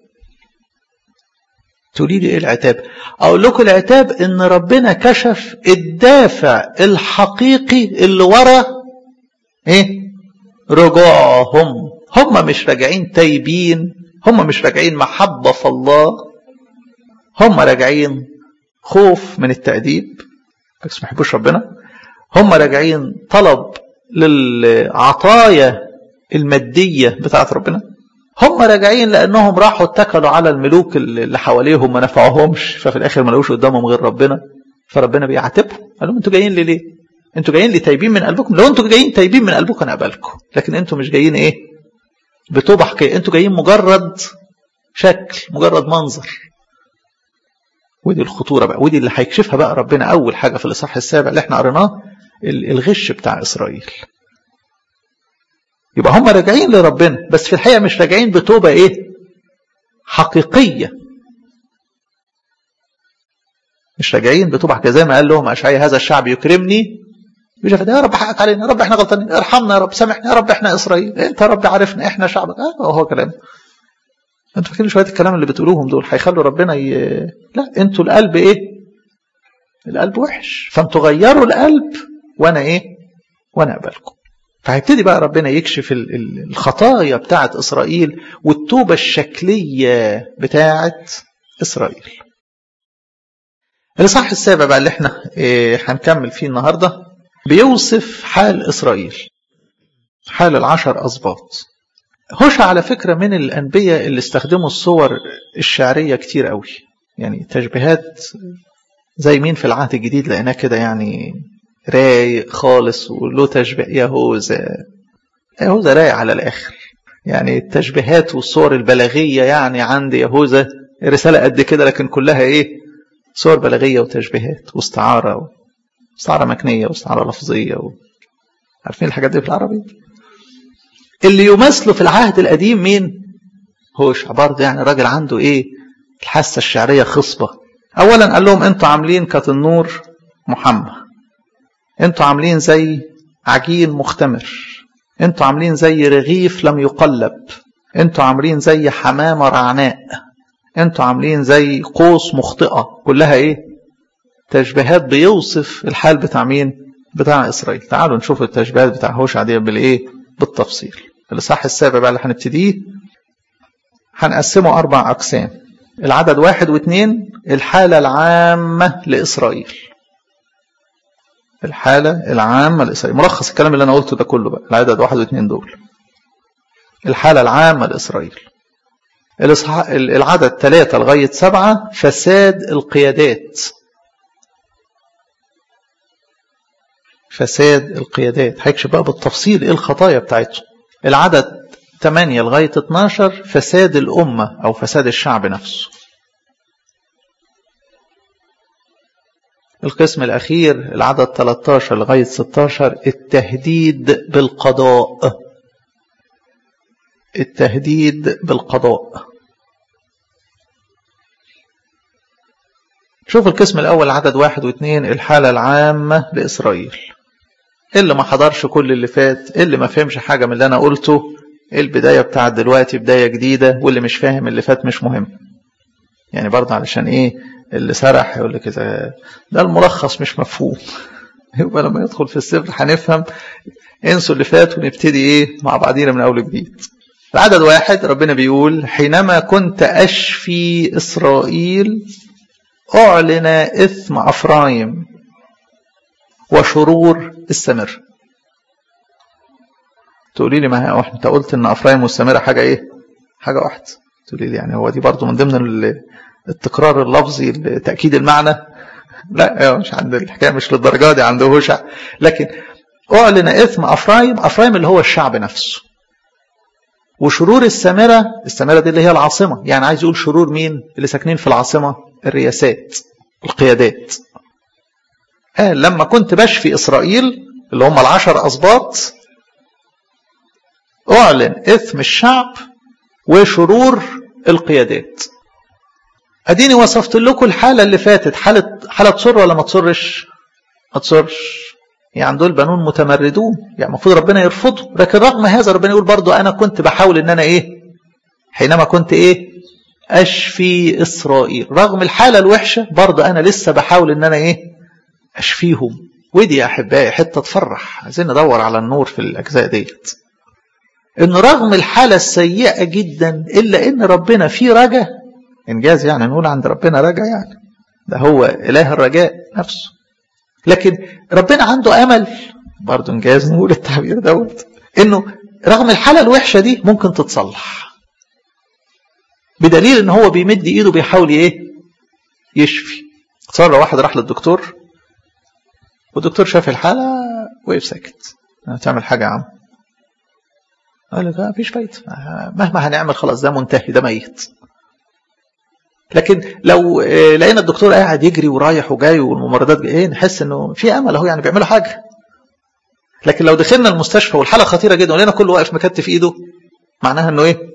تقولي لي ايه العتاب اقول لكم العتاب ان ربنا كشف الدافع الحقيقي اللي ورا ايه رجوعهم هم مش راجعين تايبين هم مش راجعين محبة في الله هم راجعين خوف من التأديب بس ما يحبوش ربنا هم راجعين طلب للعطايا المادية بتاعت ربنا هم راجعين لانهم راحوا اتكلوا على الملوك اللي حواليهم ما نفعوهمش ففي الاخر ما لقوش قدامهم غير ربنا فربنا بيعاتبهم قال لهم انتوا جايين لي ليه؟ انتوا جايين لي تايبين من قلبكم لو انتوا جايين تايبين من قلبكم انا اقبلكم لكن انتوا مش جايين ايه؟ بتوبة حكايه انتوا جايين مجرد شكل مجرد منظر ودي الخطورة بقى ودي اللي هيكشفها بقى ربنا أول حاجة في الإصحاح السابع اللي احنا قريناه الغش بتاع إسرائيل يبقى هم راجعين لربنا بس في الحقيقة مش راجعين بتوبة إيه حقيقية مش راجعين بتوبة حقيقية زي ما قال لهم أشعي هذا الشعب يكرمني يقول يا رب حقك علينا يا رب احنا غلطانين ارحمنا يا رب سامحنا يا رب احنا إسرائيل انت يا رب عارفنا احنا شعبك اه هو كلام انتوا فاكرين شويه الكلام اللي بتقولوهم دول هيخلوا ربنا ي... لا انتوا القلب ايه القلب وحش فانتوا غيروا القلب وانا ايه وانا اقبلكم فهيبتدي بقى ربنا يكشف الخطايا بتاعت اسرائيل والتوبه الشكليه بتاعت اسرائيل الاصحاح السابع بقى اللي احنا إيه هنكمل فيه النهارده بيوصف حال اسرائيل حال العشر اسباط هوشع على فكرة من الأنبياء اللي استخدموا الصور الشعرية كتير قوي يعني تشبيهات زي مين في العهد الجديد لقيناه كده يعني رايق خالص وله تشبيه يهوذا يهوذا رايق على الآخر يعني التشبيهات والصور البلاغية يعني عند يهوذا رسالة قد كده لكن كلها إيه صور بلاغية وتشبيهات واستعارة و... استعارة مكنية واستعارة لفظية و... عارفين الحاجات دي في العربي اللي يمثله في العهد القديم مين هوشع برضه يعني راجل عنده ايه الحاسه الشعريه خصبه اولا قال لهم انتوا عاملين كالنور محمى انتوا عاملين زي عجين مختمر انتوا عاملين زي رغيف لم يقلب انتوا عاملين زي حمامه رعناء انتوا عاملين زي قوس مخطئه كلها ايه تشبيهات بيوصف الحال بتاع مين بتاع اسرائيل تعالوا نشوف التشبيهات بتاع هوشع دي بالايه بالتفصيل الإصحاح السابع بقى اللي هنبتديه هنقسمه أربع أقسام العدد واحد واثنين الحالة العامة لإسرائيل الحالة العامة لإسرائيل ملخص الكلام اللي أنا قلته ده كله بقى العدد واحد واثنين دول الحالة العامة لإسرائيل العدد ثلاثة لغاية سبعة فساد القيادات فساد القيادات هيكشف بقى بالتفصيل ايه الخطايا بتاعتهم العدد 8 لغاية 12 فساد الأمة أو فساد الشعب نفسه القسم الأخير العدد 13 لغاية 16 التهديد بالقضاء التهديد بالقضاء شوف القسم الأول عدد واحد واثنين الحالة العامة لإسرائيل اللي ما حضرش كل اللي فات اللي ما فهمش حاجة من اللي أنا قلته البداية بتاعت دلوقتي بداية جديدة واللي مش فاهم اللي فات مش مهم يعني برضه علشان إيه اللي سرح يقول لك إذا ده الملخص مش مفهوم يبقى لما يدخل في السفر هنفهم انسوا اللي فات ونبتدي إيه مع بعضينا من أول جديد العدد واحد ربنا بيقول حينما كنت أشفي إسرائيل أعلن إثم أفرايم وشرور السمر تقولي لي ما هو انت قلت ان افرايم والسامره حاجه ايه حاجه واحده تقولي لي يعني هو دي برضو من ضمن التكرار اللفظي تاكيد المعنى لا مش عند الحكايه مش للدرجه دي عند هوشع لكن اعلن اثم افرايم افرايم اللي هو الشعب نفسه وشرور السامره السامره دي اللي هي العاصمه يعني عايز يقول شرور مين اللي ساكنين في العاصمه الرياسات القيادات قال لما كنت بشفي إسرائيل اللي هم العشر أسباط أعلن إثم الشعب وشرور القيادات أديني وصفت لكم الحالة اللي فاتت حالة حالة تصر ولا ما تصرش؟ ما تصرش يعني دول بنون متمردون يعني المفروض ربنا يرفضه لكن رغم هذا ربنا يقول برضو أنا كنت بحاول إن أنا إيه حينما كنت إيه أشفي إسرائيل رغم الحالة الوحشة برضو أنا لسه بحاول إن أنا إيه أشفيهم ودي يا أحبائي حتة تفرح عايزين ندور على النور في الأجزاء ديت إن رغم الحالة السيئة جدا إلا إن ربنا فيه رجا إنجاز يعني نقول عند ربنا رجا يعني ده هو إله الرجاء نفسه لكن ربنا عنده أمل برضه إنجاز نقول التعبير دوت إنه رغم الحالة الوحشة دي ممكن تتصلح بدليل ان هو بيمد ايده بيحاول ايه يشفي صار لو واحد راح للدكتور والدكتور شاف الحالة وقف ساكت تعمل حاجة يا عم قال لك مفيش فايدة مهما هنعمل خلاص ده منتهي ده ميت لكن لو لقينا الدكتور قاعد يجري ورايح وجاي والممرضات ايه نحس انه في امل اهو يعني بيعملوا حاجه لكن لو دخلنا المستشفى والحاله خطيره جدا ولقينا كله واقف مكتف ايده معناها انه ايه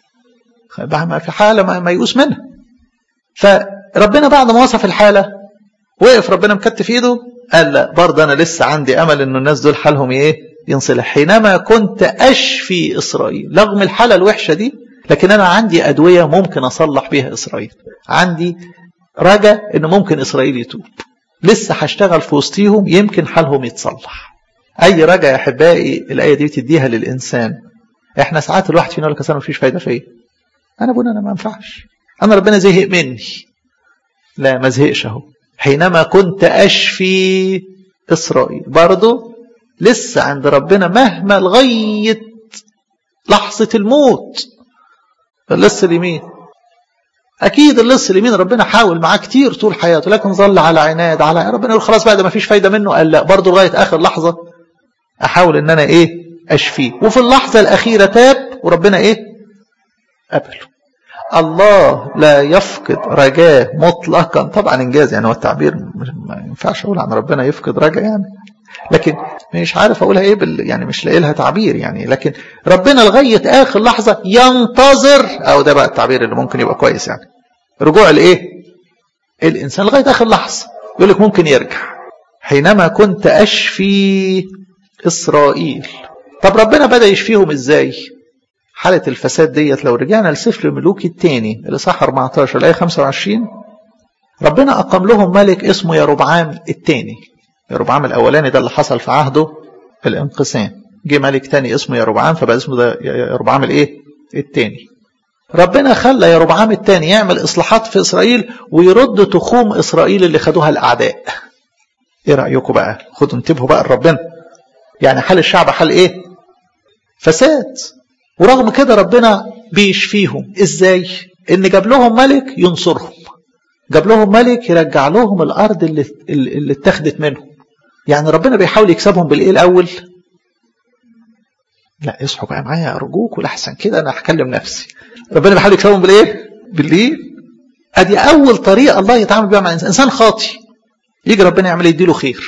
ما في حاله ميؤوس منها فربنا بعد ما وصف الحاله وقف ربنا مكتف ايده قال لا برضه انا لسه عندي امل ان الناس دول حالهم ايه ينصلح حينما كنت اشفي اسرائيل رغم الحاله الوحشه دي لكن انا عندي ادويه ممكن اصلح بيها اسرائيل عندي رجا ان ممكن اسرائيل يتوب لسه هشتغل في وسطيهم يمكن حالهم يتصلح اي رجا يا احبائي الايه دي بتديها للانسان احنا ساعات الواحد فينا يقول لك انا مفيش فايده فيا انا ابونا انا ما ينفعش انا ربنا زهق مني لا ما زهقش اهو حينما كنت اشفي اسرائيل برضه لسه عند ربنا مهما لغايه لحظه الموت اللص اليمين اكيد اللص اليمين ربنا حاول معاه كتير طول حياته لكن ظل على عناد على ربنا يقول خلاص بقى ده ما فيش فايده منه قال لا برضه لغايه اخر لحظه احاول ان انا ايه اشفيه وفي اللحظه الاخيره تاب وربنا ايه قبله الله لا يفقد رجاه مطلقا طبعا انجاز يعني هو التعبير ما ينفعش اقول عن ربنا يفقد رجاء يعني لكن مش عارف اقولها ايه بال يعني مش لاقي لها تعبير يعني لكن ربنا لغايه اخر لحظه ينتظر او ده بقى التعبير اللي ممكن يبقى كويس يعني رجوع الايه الانسان لغايه اخر لحظه يقول لك ممكن يرجع حينما كنت اشفي اسرائيل طب ربنا بدا يشفيهم ازاي حاله الفساد ديت لو رجعنا لسفر ملوك الثاني الاصحاح 14 الايه 25 ربنا اقام لهم ملك اسمه يربعام الثاني يربعام الاولاني ده اللي حصل في عهده الانقسام جه ملك تاني اسمه يربعام فبقى اسمه ده يربعام الايه الثاني ربنا خلى يربعام الثاني يعمل اصلاحات في اسرائيل ويرد تخوم اسرائيل اللي خدوها الاعداء ايه رايكم بقى خدوا انتبهوا بقى لربنا يعني حال الشعب حال ايه فساد ورغم كده ربنا بيشفيهم ازاي ان جاب لهم ملك ينصرهم جاب لهم ملك يرجع لهم الارض اللي اللي اتخذت منهم يعني ربنا بيحاول يكسبهم بالايه الاول لا اصحوا بقى معايا ارجوك ولاحسن كده انا هكلم نفسي ربنا بيحاول يكسبهم بالايه بالايه ادي اول طريقه الله يتعامل بيها مع الانسان انسان خاطي يجي ربنا يعمل يديله خير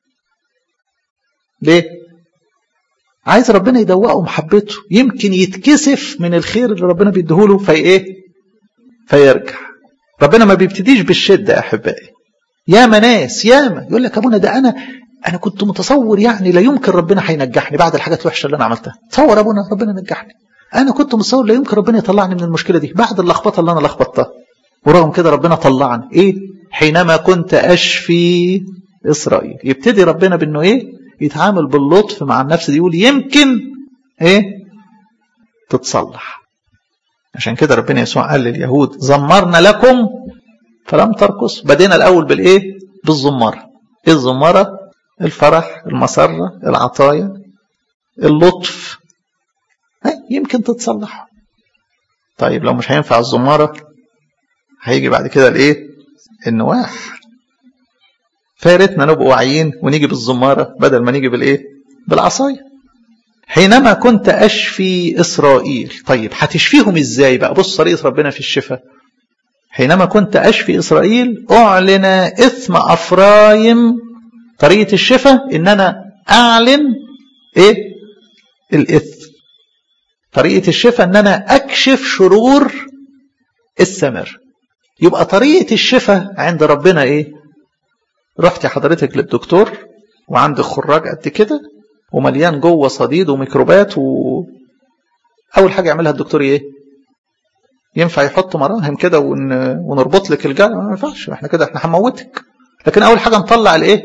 ليه عايز ربنا يدوقه محبته يمكن يتكسف من الخير اللي ربنا بيديهوله في ايه فيرجع ربنا ما بيبتديش بالشده يا احبائي ياما ناس ياما يقول لك ابونا ده انا انا كنت متصور يعني لا يمكن ربنا هينجحني بعد الحاجات الوحشه اللي انا عملتها تصور ابونا ربنا نجحني انا كنت متصور لا يمكن ربنا يطلعني من المشكله دي بعد اللخبطه اللي انا لخبطتها ورغم كده ربنا طلعني ايه حينما كنت اشفي اسرائيل يبتدي ربنا بانه ايه يتعامل باللطف مع النفس دي يقول يمكن ايه تتصلح عشان كده ربنا يسوع قال لليهود زمرنا لكم فلم ترقص بدينا الاول بالايه بالزماره ايه الزماره الفرح المسره العطايا اللطف يمكن تتصلح طيب لو مش هينفع الزماره هيجي بعد كده الايه النواح فياريتنا نبقى واعيين ونيجي بالزماره بدل ما نيجي بالايه بالعصايه حينما كنت اشفي اسرائيل طيب هتشفيهم ازاي بقى بص طريقه ربنا في الشفاء حينما كنت اشفي اسرائيل اعلن اثم افرايم طريقه الشفاء ان انا اعلن ايه الاثم طريقه الشفاء ان انا اكشف شرور السمر يبقى طريقه الشفاء عند ربنا ايه رحت حضرتك للدكتور وعندك خراج قد كده ومليان جوه صديد وميكروبات و اول حاجه يعملها الدكتور ايه ينفع يحط مراهم كده ون... ونربط لك الجرح ما ينفعش احنا كده احنا هنموتك لكن اول حاجه نطلع الايه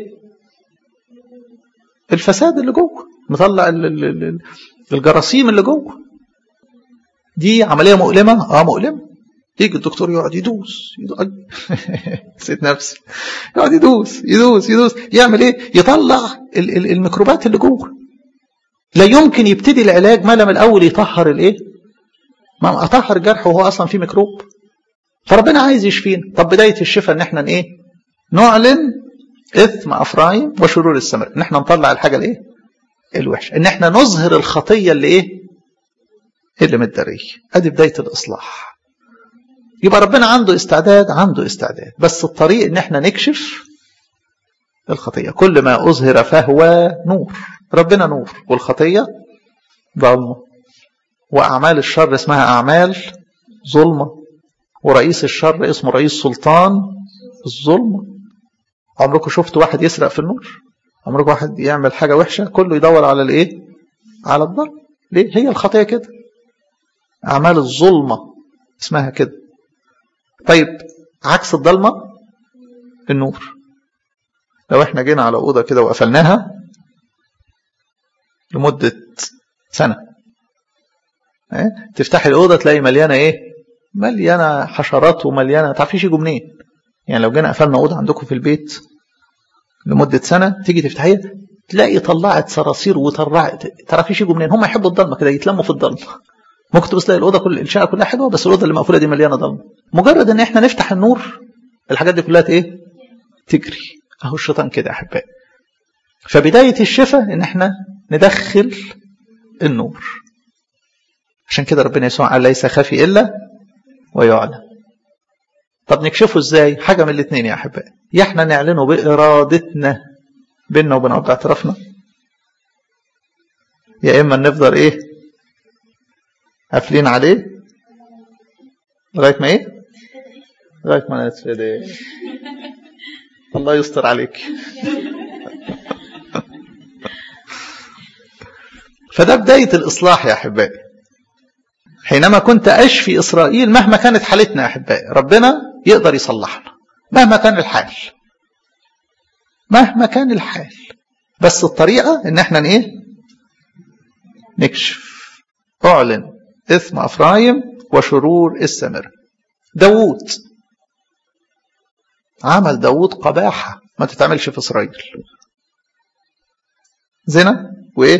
الفساد اللي جوه نطلع ال... ال... الجراثيم اللي جوه دي عمليه مؤلمه اه مؤلمه يجي الدكتور يقعد يدوس نسيت نفسي يقعد يدوس يدوس يدوس يعمل ايه يطلع الميكروبات اللي جوه لا يمكن يبتدي العلاج ما لم الاول يطهر الايه ما اطهر الجرح وهو اصلا فيه ميكروب فربنا عايز يشفينا طب بدايه الشفاء ان احنا ايه نعلن اثم افرايم وشرور السماء ان احنا نطلع الحاجه الايه الوحشه ان احنا نظهر الخطيه اللي ايه اللي متداريه ادي بدايه الاصلاح يبقى ربنا عنده استعداد عنده استعداد بس الطريق ان احنا نكشف الخطيه كل ما اظهر فهو نور ربنا نور والخطيه ظلمه واعمال الشر اسمها اعمال ظلمه ورئيس الشر اسمه رئيس سلطان الظلمه عمركم شفتوا واحد يسرق في النور عمركم واحد يعمل حاجه وحشه كله يدور على الايه على الظلم ليه هي الخطيه كده اعمال الظلمه اسمها كده طيب عكس الضلمه النور لو احنا جينا على اوضه كده وقفلناها لمده سنه اه؟ تفتحي الاوضه تلاقي مليانه ايه مليانه حشرات ومليانه تعرفيش يجوا منين يعني لو جينا قفلنا اوضه عندكم في البيت لمده سنه تيجي تفتحيها تلاقي طلعت صراصير وطلعت تعرفيش يجوا منين هم يحبوا الضلمه كده يتلموا في الضلمه ممكن تبص تلاقي الاوضه كل الشقه كلها حلوه بس الاوضه اللي مقفوله دي مليانه ضلمه مجرد ان احنا نفتح النور الحاجات دي كلها ايه تجري اهو الشيطان كده يا احبائي فبدايه الشفاء ان احنا ندخل النور عشان كده ربنا يسوع قال ليس خفي الا ويعلن طب نكشفه ازاي حاجه من الاثنين يا احبائي يا احنا نعلنه بارادتنا بيننا وبين رب اعترافنا يا اما نفضل ايه قافلين عليه لغايه ما ايه لغايه ما نتفادى الله يستر عليك فده بدايه الاصلاح يا احبائي حينما كنت اشفي اسرائيل مهما كانت حالتنا يا احبائي ربنا يقدر يصلحنا مهما كان الحال مهما كان الحال بس الطريقه ان احنا ايه نكشف اعلن اثم افرايم وشرور السمر داوود عمل داوود قباحه ما تتعملش في اسرائيل زنا وايه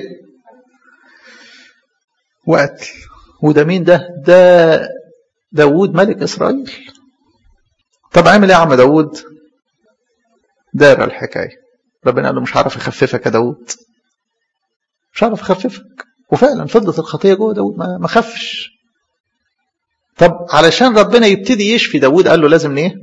وقتل وده مين ده ده داوود ملك اسرائيل طب عمل ايه يا عم داوود دار الحكايه ربنا قال له مش هعرف اخففك يا داوود مش هعرف اخففك وفعلا فضلت الخطيه جوه داوود ما, ما خفش طب علشان ربنا يبتدي يشفي داوود قال له لازم ايه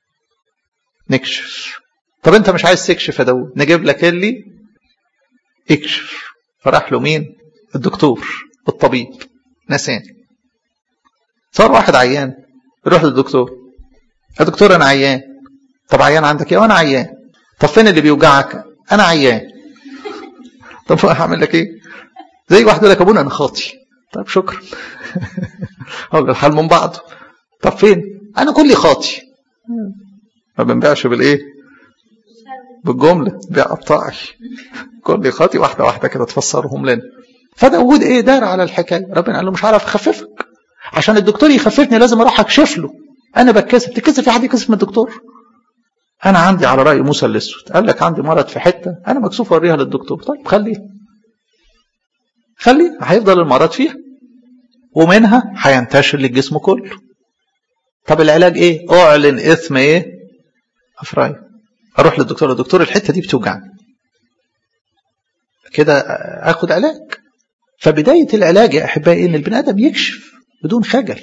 نكشف طب انت مش عايز تكشف يا داوود نجيب لك اللي اكشف فراح له مين الدكتور الطبيب نسان صار واحد عيان يروح للدكتور يا دكتور انا عيان طب عيان عندك ايه وانا عيان طب فين اللي بيوجعك انا عيان طب هعمل لك ايه زي واحد يقول لك ابونا انا خاطي طب شكرا هو الحال من بعضه طب فين انا كلي خاطي ما بنبيعش بالايه بالجمله بيع قطاعي كلي خاطي واحده واحده كده تفسرهم لنا فداود ايه دار على الحكايه ربنا قال له مش هعرف اخففك عشان الدكتور يخففني لازم اروح اكشف له انا بتكسف تكسف في حد يكسف من الدكتور انا عندي على راي موسى الاسود قال لك عندي مرض في حته انا مكسوف اوريها للدكتور طيب خليه خليه هيفضل المرض فيها ومنها هينتشر للجسم كله طب العلاج ايه اعلن اثم ايه افرايم اروح للدكتور الدكتور الحته دي بتوجعني كده اخد علاج فبدايه العلاج يا احبائي ان البني ادم يكشف بدون خجل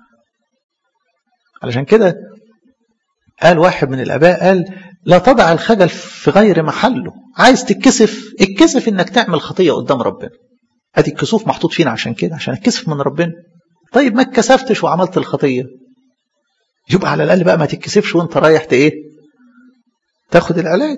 علشان كده قال واحد من الاباء قال لا تضع الخجل في غير محله عايز تتكسف اتكسف انك تعمل خطيه قدام ربنا ادي الكسوف محطوط فينا عشان كده عشان اتكسف من ربنا طيب ما اتكسفتش وعملت الخطيه يبقى على الاقل بقى ما تتكسفش وانت رايح ايه تاخد العلاج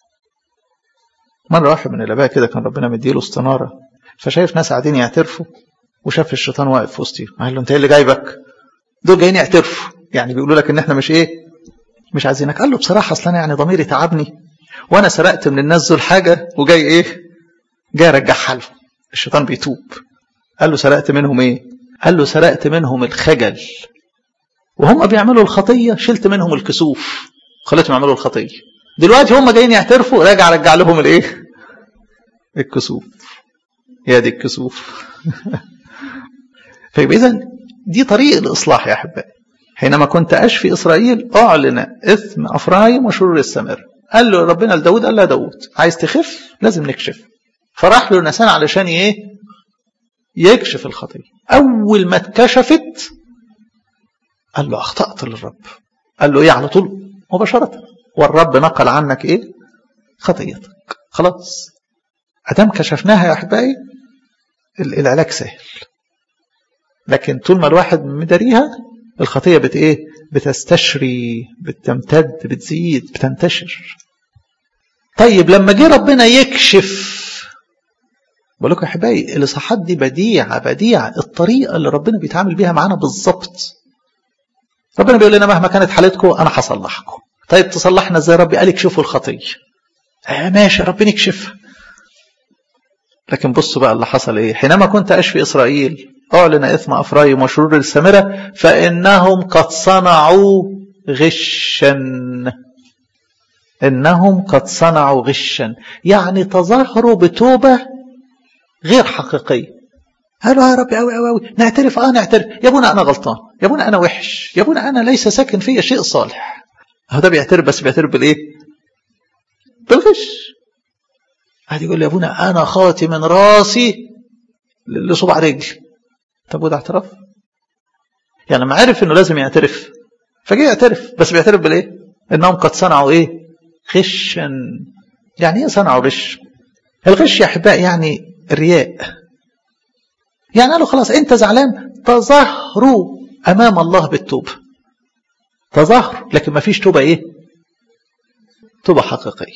مره واحد من الاباء كده كان ربنا مديله استناره فشايف ناس قاعدين يعترفوا وشاف الشيطان واقف في وسطهم قال له انت ايه اللي جايبك دول جايين يعترفوا يعني بيقولوا لك ان احنا مش ايه مش عايزينك قال له بصراحه اصل انا يعني ضميري تعبني وانا سرقت من الناس دول حاجه وجاي ايه جاي ارجعها لهم الشيطان بيتوب قال له سرقت منهم ايه قال له سرقت منهم الخجل وهم بيعملوا الخطيه شلت منهم الكسوف خليتهم يعملوا الخطيه دلوقتي هم جايين يعترفوا راجع رجع لهم الايه الكسوف يا دي الكسوف فيبقى اذا دي طريق الاصلاح يا احبائي حينما كنت أشفي إسرائيل أعلن إثم أفرايم وشرور السمر قال له ربنا لداود قال له داود عايز تخف لازم نكشف فراح له نسان علشان ايه يكشف الخطية أول ما اتكشفت قال له أخطأت للرب قال له إيه على طول مباشرة والرب نقل عنك إيه خطيتك خلاص أدام كشفناها يا أحبائي العلاج سهل لكن طول ما الواحد مداريها الخطية بت إيه بتستشري بتمتد بتزيد بتنتشر طيب لما جه ربنا يكشف بقول لكم يا احبائي الاصحاحات دي بديعه بديعه الطريقه اللي ربنا بيتعامل بيها معانا بالظبط ربنا بيقول لنا مهما كانت حالتكم انا هصلحكم طيب تصلحنا ازاي ربي قال اكشفوا الخطيه آه ماشي ربنا يكشفها لكن بصوا بقى اللي حصل ايه حينما كنت اشفي اسرائيل اعلن اثم افرايم وشرور السامره فانهم قد صنعوا غشا انهم قد صنعوا غشا يعني تظاهروا بتوبه غير حقيقيه قالوا يا ربي قوي قوي قوي نعترف اه نعترف يا ابونا انا غلطان يا ابونا انا وحش يا ابونا انا ليس ساكن فيا شيء صالح هو ده بيعترف بس بيعترف بالايه بالغش قاعد يقول لي يا ابونا انا خاطي من راسي لصبع رجلي طب وده اعتراف يعني لما عرف انه لازم يعترف فجاي يعترف بس بيعترف بالايه انهم قد صنعوا ايه غشا يعني ايه صنعوا غش الغش يا احبائي يعني الرياء يعني قالوا خلاص انت زعلان تظاهروا امام الله بالتوبه تظاهر لكن ما فيش توبه ايه توبه حقيقيه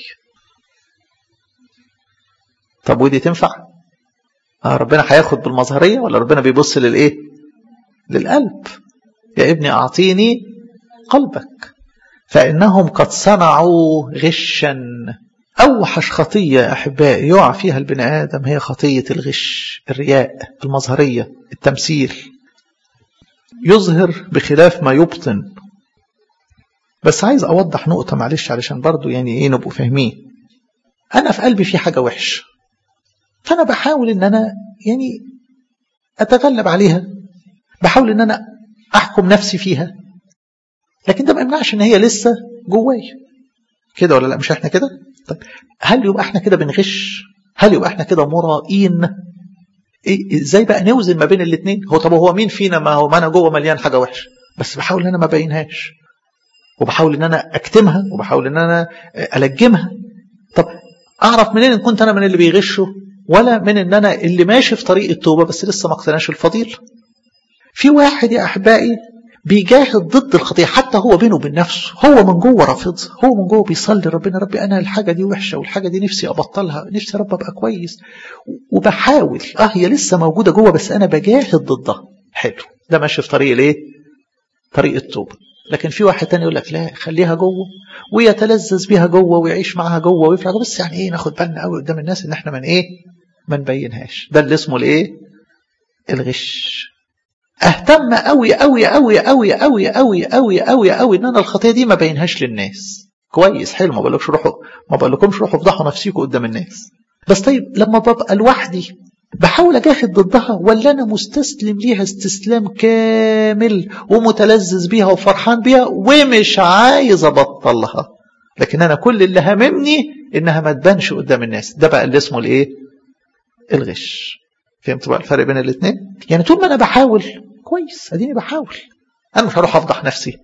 طب ودي تنفع آه ربنا هياخد بالمظهريه ولا ربنا بيبص للايه للقلب يا ابني اعطيني قلبك فانهم قد صنعوا غشا أوحش خطية يا أحبائي يقع فيها البني آدم هي خطية الغش الرياء المظهرية التمثيل يظهر بخلاف ما يبطن بس عايز أوضح نقطة معلش علشان برضو يعني إيه نبقوا فاهمين أنا في قلبي في حاجة وحش فأنا بحاول إن أنا يعني أتغلب عليها بحاول إن أنا أحكم نفسي فيها لكن ده ما يمنعش إن هي لسه جوايا كده ولا لا مش احنا كده طيب هل يبقى احنا كده بنغش هل يبقى احنا كده مرائين إيه ازاي بقى نوزن ما بين الاثنين هو طب هو مين فينا ما هو ما انا جوه مليان حاجه وحشه بس بحاول ان انا ما بينهاش وبحاول ان انا اكتمها وبحاول ان انا الجمها طب اعرف منين ان كنت انا من اللي بيغشوا ولا من ان انا اللي ماشي في طريق التوبه بس لسه ما اقتناش الفضيل في واحد يا احبائي بيجاهد ضد الخطية حتى هو بينه وبين نفسه هو من جوه رافضها هو من جوه بيصلي ربنا ربي أنا الحاجة دي وحشة والحاجة دي نفسي أبطلها نفسي رب أبقى كويس وبحاول أه هي لسه موجودة جوه بس أنا بجاهد ضدها حلو ده ماشي في طريق الإيه؟ طريق التوبة لكن في واحد تاني يقول لك لا خليها جوه ويتلذذ بيها جوه ويعيش معاها جوه ويفرح بس يعني ايه ناخد بالنا قوي قدام الناس ان احنا من ايه ما نبينهاش ده اللي اسمه الايه الغش اهتم قوي قوي قوي قوي قوي قوي قوي قوي قوي ان انا الخطيه دي ما بينهاش للناس كويس حلو ما بقولكش روحوا ما بقولكمش روحوا افضحوا نفسيكم قدام الناس بس طيب لما ببقى لوحدي بحاول اجاهد ضدها ولا انا مستسلم ليها استسلام كامل ومتلذذ بيها وفرحان بيها ومش عايز ابطلها لكن انا كل اللي هممني انها ما تبانش قدام الناس ده بقى اللي اسمه الايه الغش فهمت بقى الفرق بين الاثنين يعني طول ما انا بحاول كويس اديني بحاول انا مش هروح افضح نفسي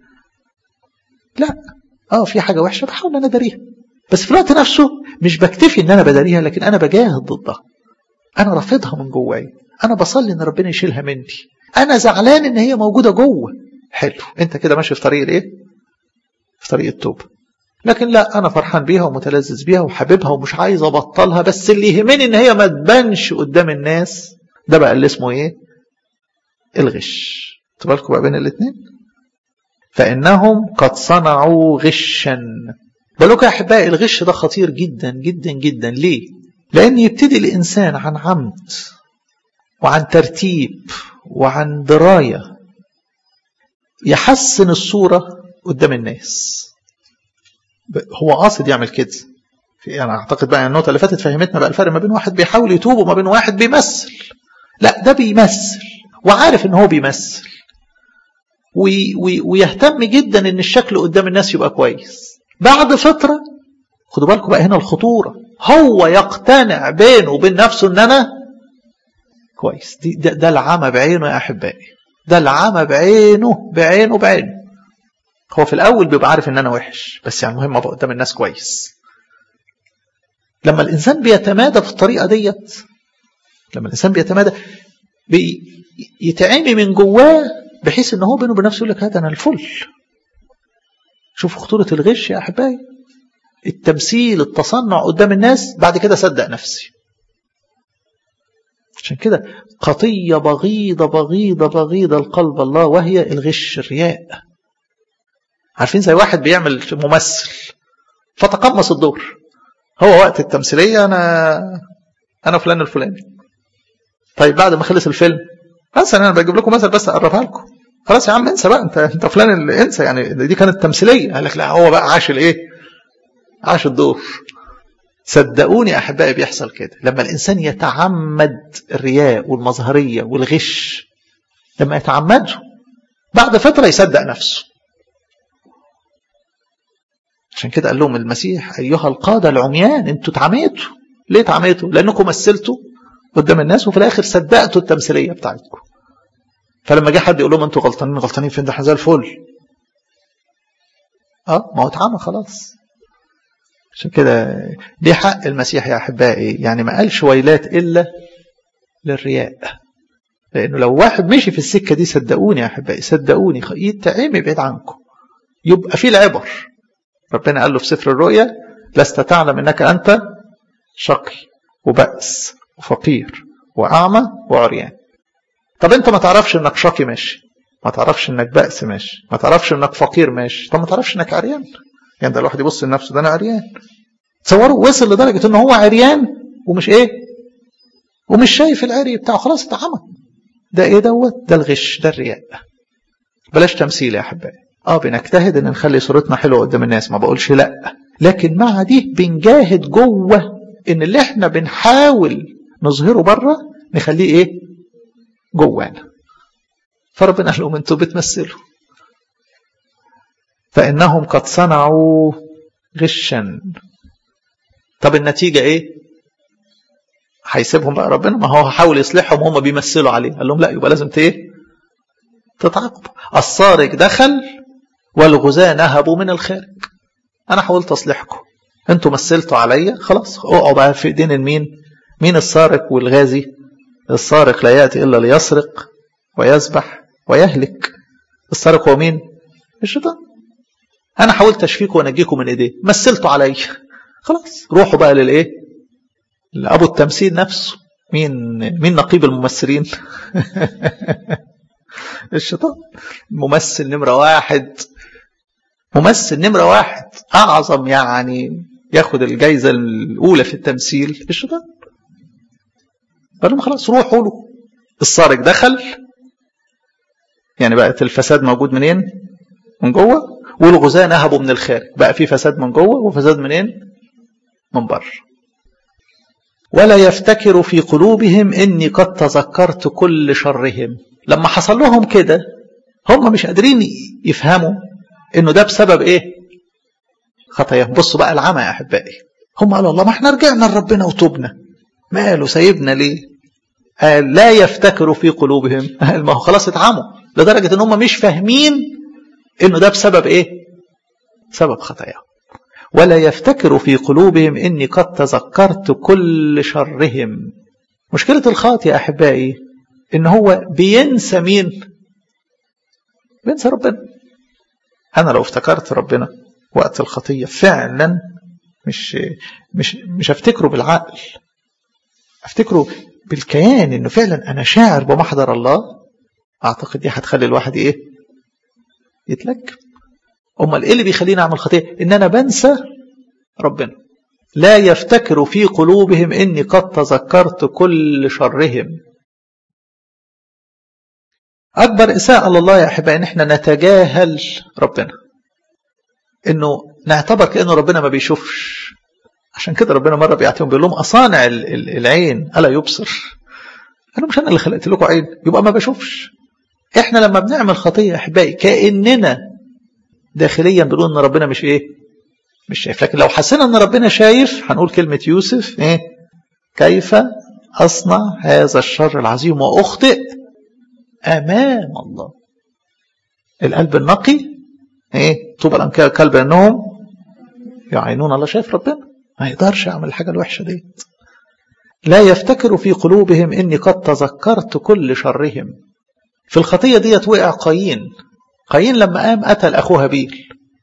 لا اه في حاجه وحشه بحاول ان انا اداريها بس في الوقت نفسه مش بكتفي ان انا بداريها لكن انا بجاهد ضدها انا رافضها من جواي انا بصلي ان ربنا يشيلها مني انا زعلان ان هي موجوده جوه حلو انت كده ماشي في طريق الايه في طريق التوبه لكن لا انا فرحان بيها ومتلذذ بيها وحاببها ومش عايز ابطلها بس اللي يهمني ان هي ما تبانش قدام الناس ده بقى اللي اسمه ايه الغش تبالكم بقى بين الاثنين فانهم قد صنعوا غشا بالكم يا احبائي الغش ده خطير جدا جدا جدا ليه لان يبتدي الانسان عن عمد وعن ترتيب وعن درايه يحسن الصوره قدام الناس هو قاصد يعمل كده في انا اعتقد بقى النقطه اللي فاتت فهمتنا بقى الفرق ما بين واحد بيحاول يتوب وما بين واحد بيمثل لا ده بيمثل وعارف ان هو بيمثل وي وي ويهتم جدا ان الشكل قدام الناس يبقى كويس بعد فترة خدوا بالكم بقى هنا الخطورة هو يقتنع بينه وبين نفسه ان انا كويس دي ده, ده العمى بعينه يا احبائي ده العمى بعينه بعينه بعينه هو في الاول بيبقى عارف ان انا وحش بس يعني المهم ابقى قدام الناس كويس لما الانسان بيتمادى في الطريقه ديت لما الانسان بيتمادى بيتعمي من جواه بحيث ان هو بينه وبين نفسه يقول لك هذا انا الفل شوف خطوره الغش يا احبائي التمثيل التصنع قدام الناس بعد كده صدق نفسي عشان كده خطية بغيضة بغيضة بغيضة القلب الله وهي الغش الرياء عارفين زي واحد بيعمل ممثل فتقمص الدور هو وقت التمثيلية أنا أنا فلان الفلاني طيب بعد ما خلص الفيلم بس أنا بجيب لكم مثل بس أقربها لكم خلاص يا عم انسى بقى انت انت فلان اللي انسى يعني دي كانت تمثيليه قال لك لا هو بقى عاش الايه؟ عاش الدور صدقوني احبائي بيحصل كده لما الانسان يتعمد الرياء والمظهريه والغش لما يتعمده بعد فتره يصدق نفسه عشان كده قال لهم المسيح ايها القاده العميان انتوا اتعميتوا ليه اتعميتوا لانكم مثلتوا قدام الناس وفي الاخر صدقتوا التمثيليه بتاعتكم فلما جه حد يقول لهم انتوا غلطانين غلطانين فين ده احنا زي الفل اه ما هو اتعمى خلاص عشان كده دي حق المسيح يا احبائي يعني ما قالش ويلات الا للرياء لانه لو واحد مشي في السكه دي صدقوني يا احبائي صدقوني يتعمي بعيد عنكم يبقى في العبر ربنا قال له في سفر الرؤيا لست تعلم انك انت شقي وبأس وفقير واعمى وعريان طب انت ما تعرفش انك شقي ماشي ما تعرفش انك بأس ماشي ما تعرفش انك فقير ماشي طب ما تعرفش انك عريان يعني ده الواحد يبص لنفسه ده انا عريان تصوروا وصل لدرجة ان هو عريان ومش ايه ومش شايف العري بتاعه خلاص اتعمى ده ايه دوت ده الغش ده الرياء بلاش تمثيل يا احبائي اه بنجتهد ان نخلي صورتنا حلوه قدام الناس ما بقولش لا لكن مع دي بنجاهد جوه ان اللي احنا بنحاول نظهره بره نخليه ايه جوانا فربنا قال لهم انتوا بتمثلوا فانهم قد صنعوا غشا طب النتيجه ايه هيسيبهم بقى ربنا ما هو حاول يصلحهم هم بيمثلوا عليه قال لهم لا يبقى لازم ايه تتعاقب السارق دخل والغزاة نهبوا من الخارج انا حاولت اصلحكم انتوا مثلتوا عليا خلاص اقعوا بقى في ايدين المين مين السارق والغازي السارق لا ياتي الا ليسرق ويذبح ويهلك السارق هو مين الشيطان انا حاولت اشفيكم وانجيكم من ايديه مثلتوا عليا خلاص روحوا بقى للايه لابو التمثيل نفسه مين مين نقيب الممثلين الشيطان ممثل نمرة واحد ممثل نمرة واحد أعظم يعني ياخد الجايزة الأولى في التمثيل الشيطان قال لهم خلاص روحوا له السارق دخل يعني بقت الفساد موجود منين؟ من جوه والغزاة نهبوا من الخارج بقى في فساد من جوه وفساد منين؟ من بره ولا يفتكر في قلوبهم اني قد تذكرت كل شرهم لما حصل لهم كده هم مش قادرين يفهموا انه ده بسبب ايه خطاياهم بصوا بقى العمى يا احبائي هم قالوا الله ما احنا رجعنا لربنا وتوبنا ماله سايبنا ليه قال لا يفتكروا في قلوبهم قال ما هو خلاص اتعموا لدرجة ان هم مش فاهمين انه ده بسبب ايه سبب خطاياهم ولا يفتكر في قلوبهم اني قد تذكرت كل شرهم مشكلة الخاطئ يا احبائي ان هو بينسى مين بينسى ربنا انا لو افتكرت ربنا وقت الخطيه فعلا مش مش مش افتكره بالعقل افتكره بالكيان انه فعلا انا شاعر بمحضر الله اعتقد دي هتخلي الواحد ايه يتلك امال ايه اللي بيخليني اعمل خطيه ان انا بنسى ربنا لا يفتكر في قلوبهم اني قد تذكرت كل شرهم أكبر إساءة لله يا أحبائي إن إحنا نتجاهل ربنا إنه نعتبر كأنه ربنا ما بيشوفش عشان كده ربنا مرة بيعطيهم بيقول لهم أصانع العين ألا يبصر أنا مش أنا اللي خلقت لكم عين يبقى ما بشوفش احنا لما بنعمل خطيه احبائي كاننا داخليا بنقول ان ربنا مش ايه مش شايف لكن لو حسينا ان ربنا شايف هنقول كلمه يوسف ايه كيف اصنع هذا الشر العظيم واخطئ امام الله القلب النقي ايه طوبى الانكار كلب انهم يعينون الله شايف ربنا ما يقدرش يعمل الحاجه الوحشه ديت لا يفتكر في قلوبهم اني قد تذكرت كل شرهم في الخطيه ديت وقع قايين قايين لما قام قتل اخوه هابيل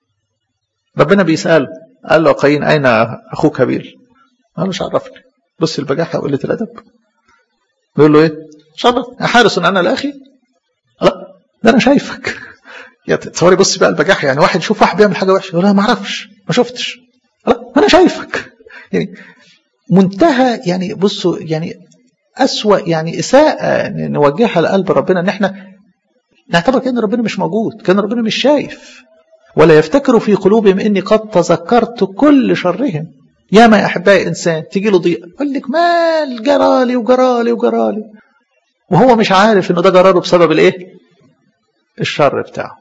ربنا بيساله قال له قايين اين اخوك هابيل قال له مش عرفني بص البجاحه وقله الادب بيقول له ايه شرف حارس انا لاخي لا ده انا شايفك يا تصوري بص بقى البجاحه يعني واحد يشوف واحد بيعمل حاجه وحشه يقول لا ما اعرفش ما شفتش لا انا شايفك يعني منتهى يعني بصوا يعني أسوأ يعني إساءة نوجهها لقلب ربنا إن إحنا نعتبر كأن ربنا مش موجود كأن ربنا مش شايف ولا يفتكروا في قلوبهم إني قد تذكرت كل شرهم يا ما يا أحبائي إنسان تيجي له ضيق يقول لك مال جرالي وجرالي وجرالي وهو مش عارف إنه ده جراله بسبب الإيه؟ الشر بتاعه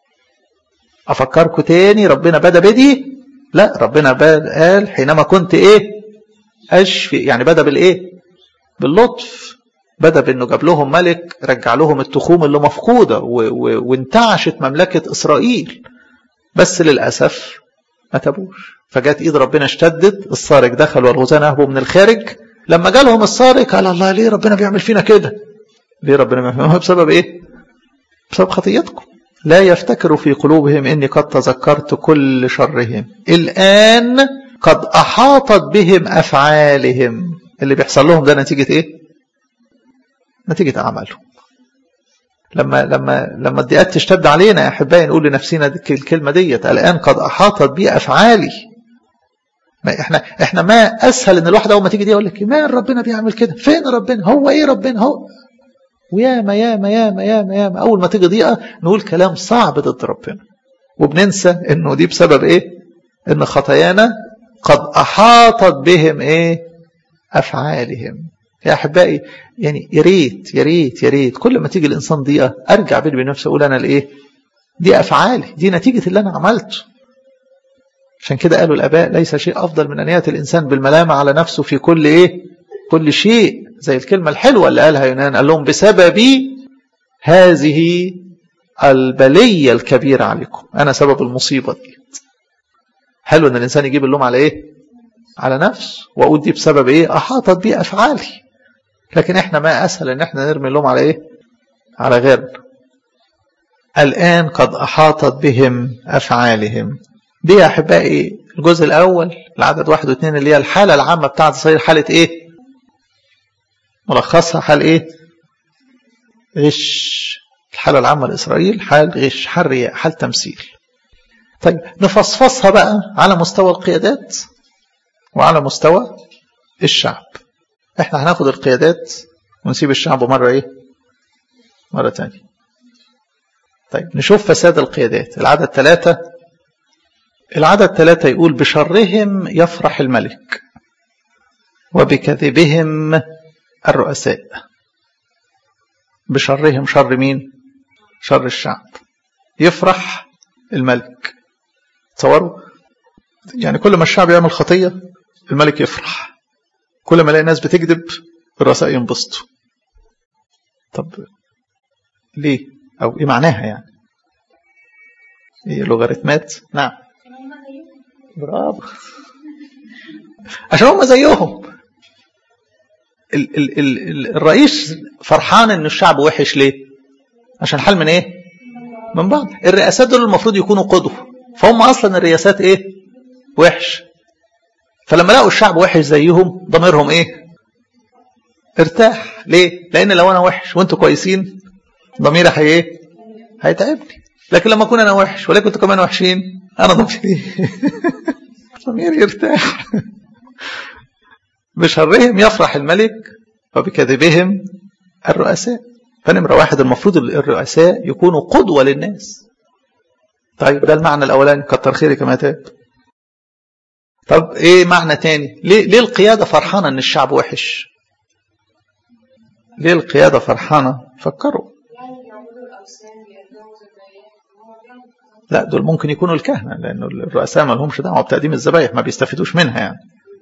أفكركم تاني ربنا بدا بدي لا ربنا قال حينما كنت إيه؟ أشفي يعني بدا بالإيه؟ باللطف بدا بانه جاب لهم ملك رجع لهم التخوم اللي مفقوده وانتعشت مملكه اسرائيل بس للاسف ما تابوش فجت ايد ربنا اشتدت السارق دخل والغزاة نهبوا من الخارج لما جالهم السارق قال الله ليه ربنا بيعمل فينا كده ليه ربنا بيعمل بسبب ايه بسبب خطيتكم لا يفتكر في قلوبهم اني قد تذكرت كل شرهم الان قد احاطت بهم افعالهم اللي بيحصل لهم ده نتيجة ايه نتيجة اعمالهم لما لما لما الضيقات تشتد علينا يا احبائي نقول لنفسنا الكلمه ديت الان قد احاطت بي افعالي ما احنا احنا ما اسهل ان الواحد اول ما تيجي دي يقول لك ما ربنا بيعمل كده فين ربنا هو ايه ربنا هو وياما ياما ياما ياما ياما اول ما تيجي ضيقه نقول كلام صعب ضد ربنا وبننسى انه دي بسبب ايه ان خطايانا قد احاطت بهم ايه افعالهم يا احبائي يعني يا ريت يا ريت يا ريت كل ما تيجي الانسان ضيقه ارجع بيني وبين نفسي اقول انا الايه دي افعالي دي نتيجه اللي انا عملته عشان كده قالوا الاباء ليس شيء افضل من ان ياتي الانسان بالملامه على نفسه في كل ايه كل شيء زي الكلمه الحلوه اللي قالها يونان قال لهم بسببي هذه البليه الكبيره عليكم انا سبب المصيبه دي حلو ان الانسان يجيب اللوم على ايه على نفسه واقول دي بسبب ايه احاطت بي افعالي لكن احنا ما اسهل ان احنا نرمي اللوم على ايه على غيرنا الان قد احاطت بهم افعالهم دي يا احبائي الجزء الاول العدد واحد واثنين اللي هي الحاله العامه بتاعت اسرائيل حاله ايه ملخصها حال ايه غش الحاله العامه لاسرائيل حال غش حال رياء حال تمثيل طيب نفصفصها بقى على مستوى القيادات وعلى مستوى الشعب احنا هناخد القيادات ونسيب الشعب مرة ايه مرة تانية طيب نشوف فساد القيادات العدد ثلاثة العدد ثلاثة يقول بشرهم يفرح الملك وبكذبهم الرؤساء بشرهم شر مين شر الشعب يفرح الملك تصوروا يعني كل ما الشعب يعمل خطية الملك يفرح كل ما يلاقي ناس بتكذب الرؤساء ينبسطوا طب ليه او ايه معناها يعني ايه لوغاريتمات نعم برافو عشان هم زيهم ال ال ال الرئيس فرحان ان الشعب وحش ليه عشان حل من ايه من بعض الرئاسات دول المفروض يكونوا قدوه فهم اصلا الرئاسات ايه وحش فلما لقوا الشعب وحش زيهم ضميرهم ايه ارتاح ليه لان لو انا وحش وانتوا كويسين ضميري هي ايه هيتعبني لكن لما اكون انا وحش ولكن انتوا كمان وحشين انا ضميري ضميري يرتاح بشرهم يفرح الملك وبكذبهم الرؤساء فنمرة واحد المفروض الرؤساء يكونوا قدوة للناس طيب ده المعنى الأولاني كتر خيرك ما تاب طب ايه معنى تاني ليه, ليه القيادة فرحانة ان الشعب وحش ليه القيادة فرحانة فكروا لا دول ممكن يكونوا الكهنة لأنه الرؤساء ما لهمش دعوة بتقديم الذبايح ما بيستفيدوش منها يعني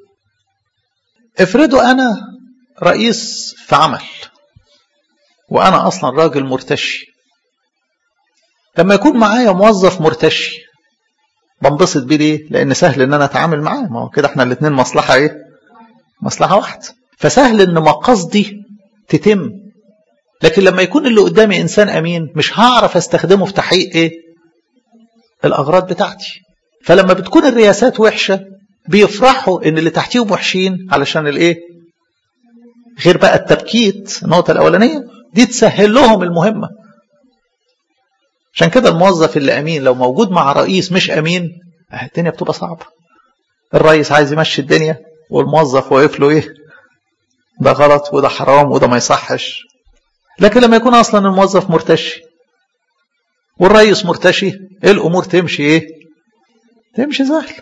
افرضوا أنا رئيس في عمل وأنا أصلا راجل مرتشي لما يكون معايا موظف مرتشي بنبسط بيه ليه؟ لأن سهل إن أنا أتعامل معاه ما هو كده إحنا الاتنين مصلحة إيه؟ مصلحة واحدة فسهل إن مقاصدي تتم لكن لما يكون اللي قدامي إنسان أمين مش هعرف أستخدمه في تحقيق إيه؟ الأغراض بتاعتي فلما بتكون الرياسات وحشة بيفرحوا إن اللي تحتيهم وحشين علشان الإيه؟ غير بقى التبكيت النقطة الأولانية دي تسهل لهم المهمة عشان كده الموظف اللي أمين لو موجود مع رئيس مش أمين الدنيا بتبقى صعبة الرئيس عايز يمشي الدنيا والموظف واقف له إيه ده غلط وده حرام وده ما يصحش لكن لما يكون أصلا الموظف مرتشي والرئيس مرتشي إيه الأمور تمشي إيه تمشي سهل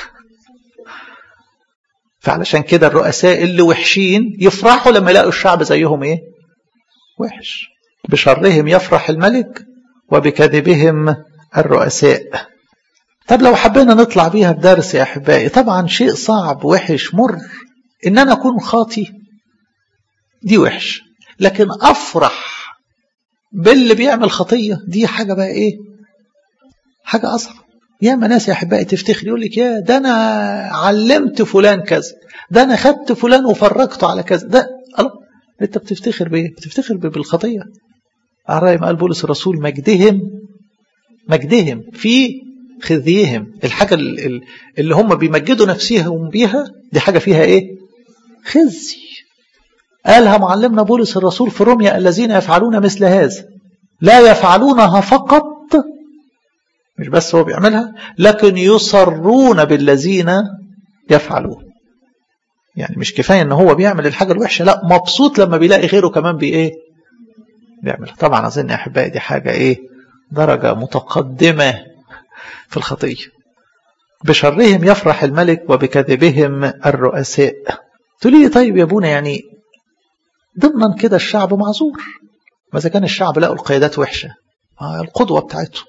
فعلشان كده الرؤساء اللي وحشين يفرحوا لما يلاقوا الشعب زيهم ايه وحش بشرهم يفرح الملك وبكذبهم الرؤساء طب لو حبينا نطلع بيها بدرس يا احبائي طبعا شيء صعب وحش مر ان انا اكون خاطي دي وحش لكن افرح باللي بيعمل خطيه دي حاجه بقى ايه حاجه اصعب يا ما ناس يا احبائي تفتخر يقول لك يا ده انا علمت فلان كذا ده انا خدت فلان وفرجته على كذا ده الله انت بتفتخر بايه بتفتخر بالخطيه على ما قال بولس الرسول مجدهم مجدهم في خذيهم الحاجه اللي هم بيمجدوا نفسهم بيها دي حاجه فيها ايه خزي قالها معلمنا بولس الرسول في روميا الذين يفعلون مثل هذا لا يفعلونها فقط مش بس هو بيعملها لكن يصرون بالذين يفعلون يعني مش كفايه ان هو بيعمل الحاجه الوحشه لا مبسوط لما بيلاقي غيره كمان بي ايه بيعملها طبعا اظن يا احبائي دي حاجه ايه درجه متقدمه في الخطيه بشرهم يفرح الملك وبكذبهم الرؤساء تقول لي طيب يا ابونا يعني ضمنا كده الشعب معذور ما اذا كان الشعب لقوا القيادات وحشه القدوه بتاعتهم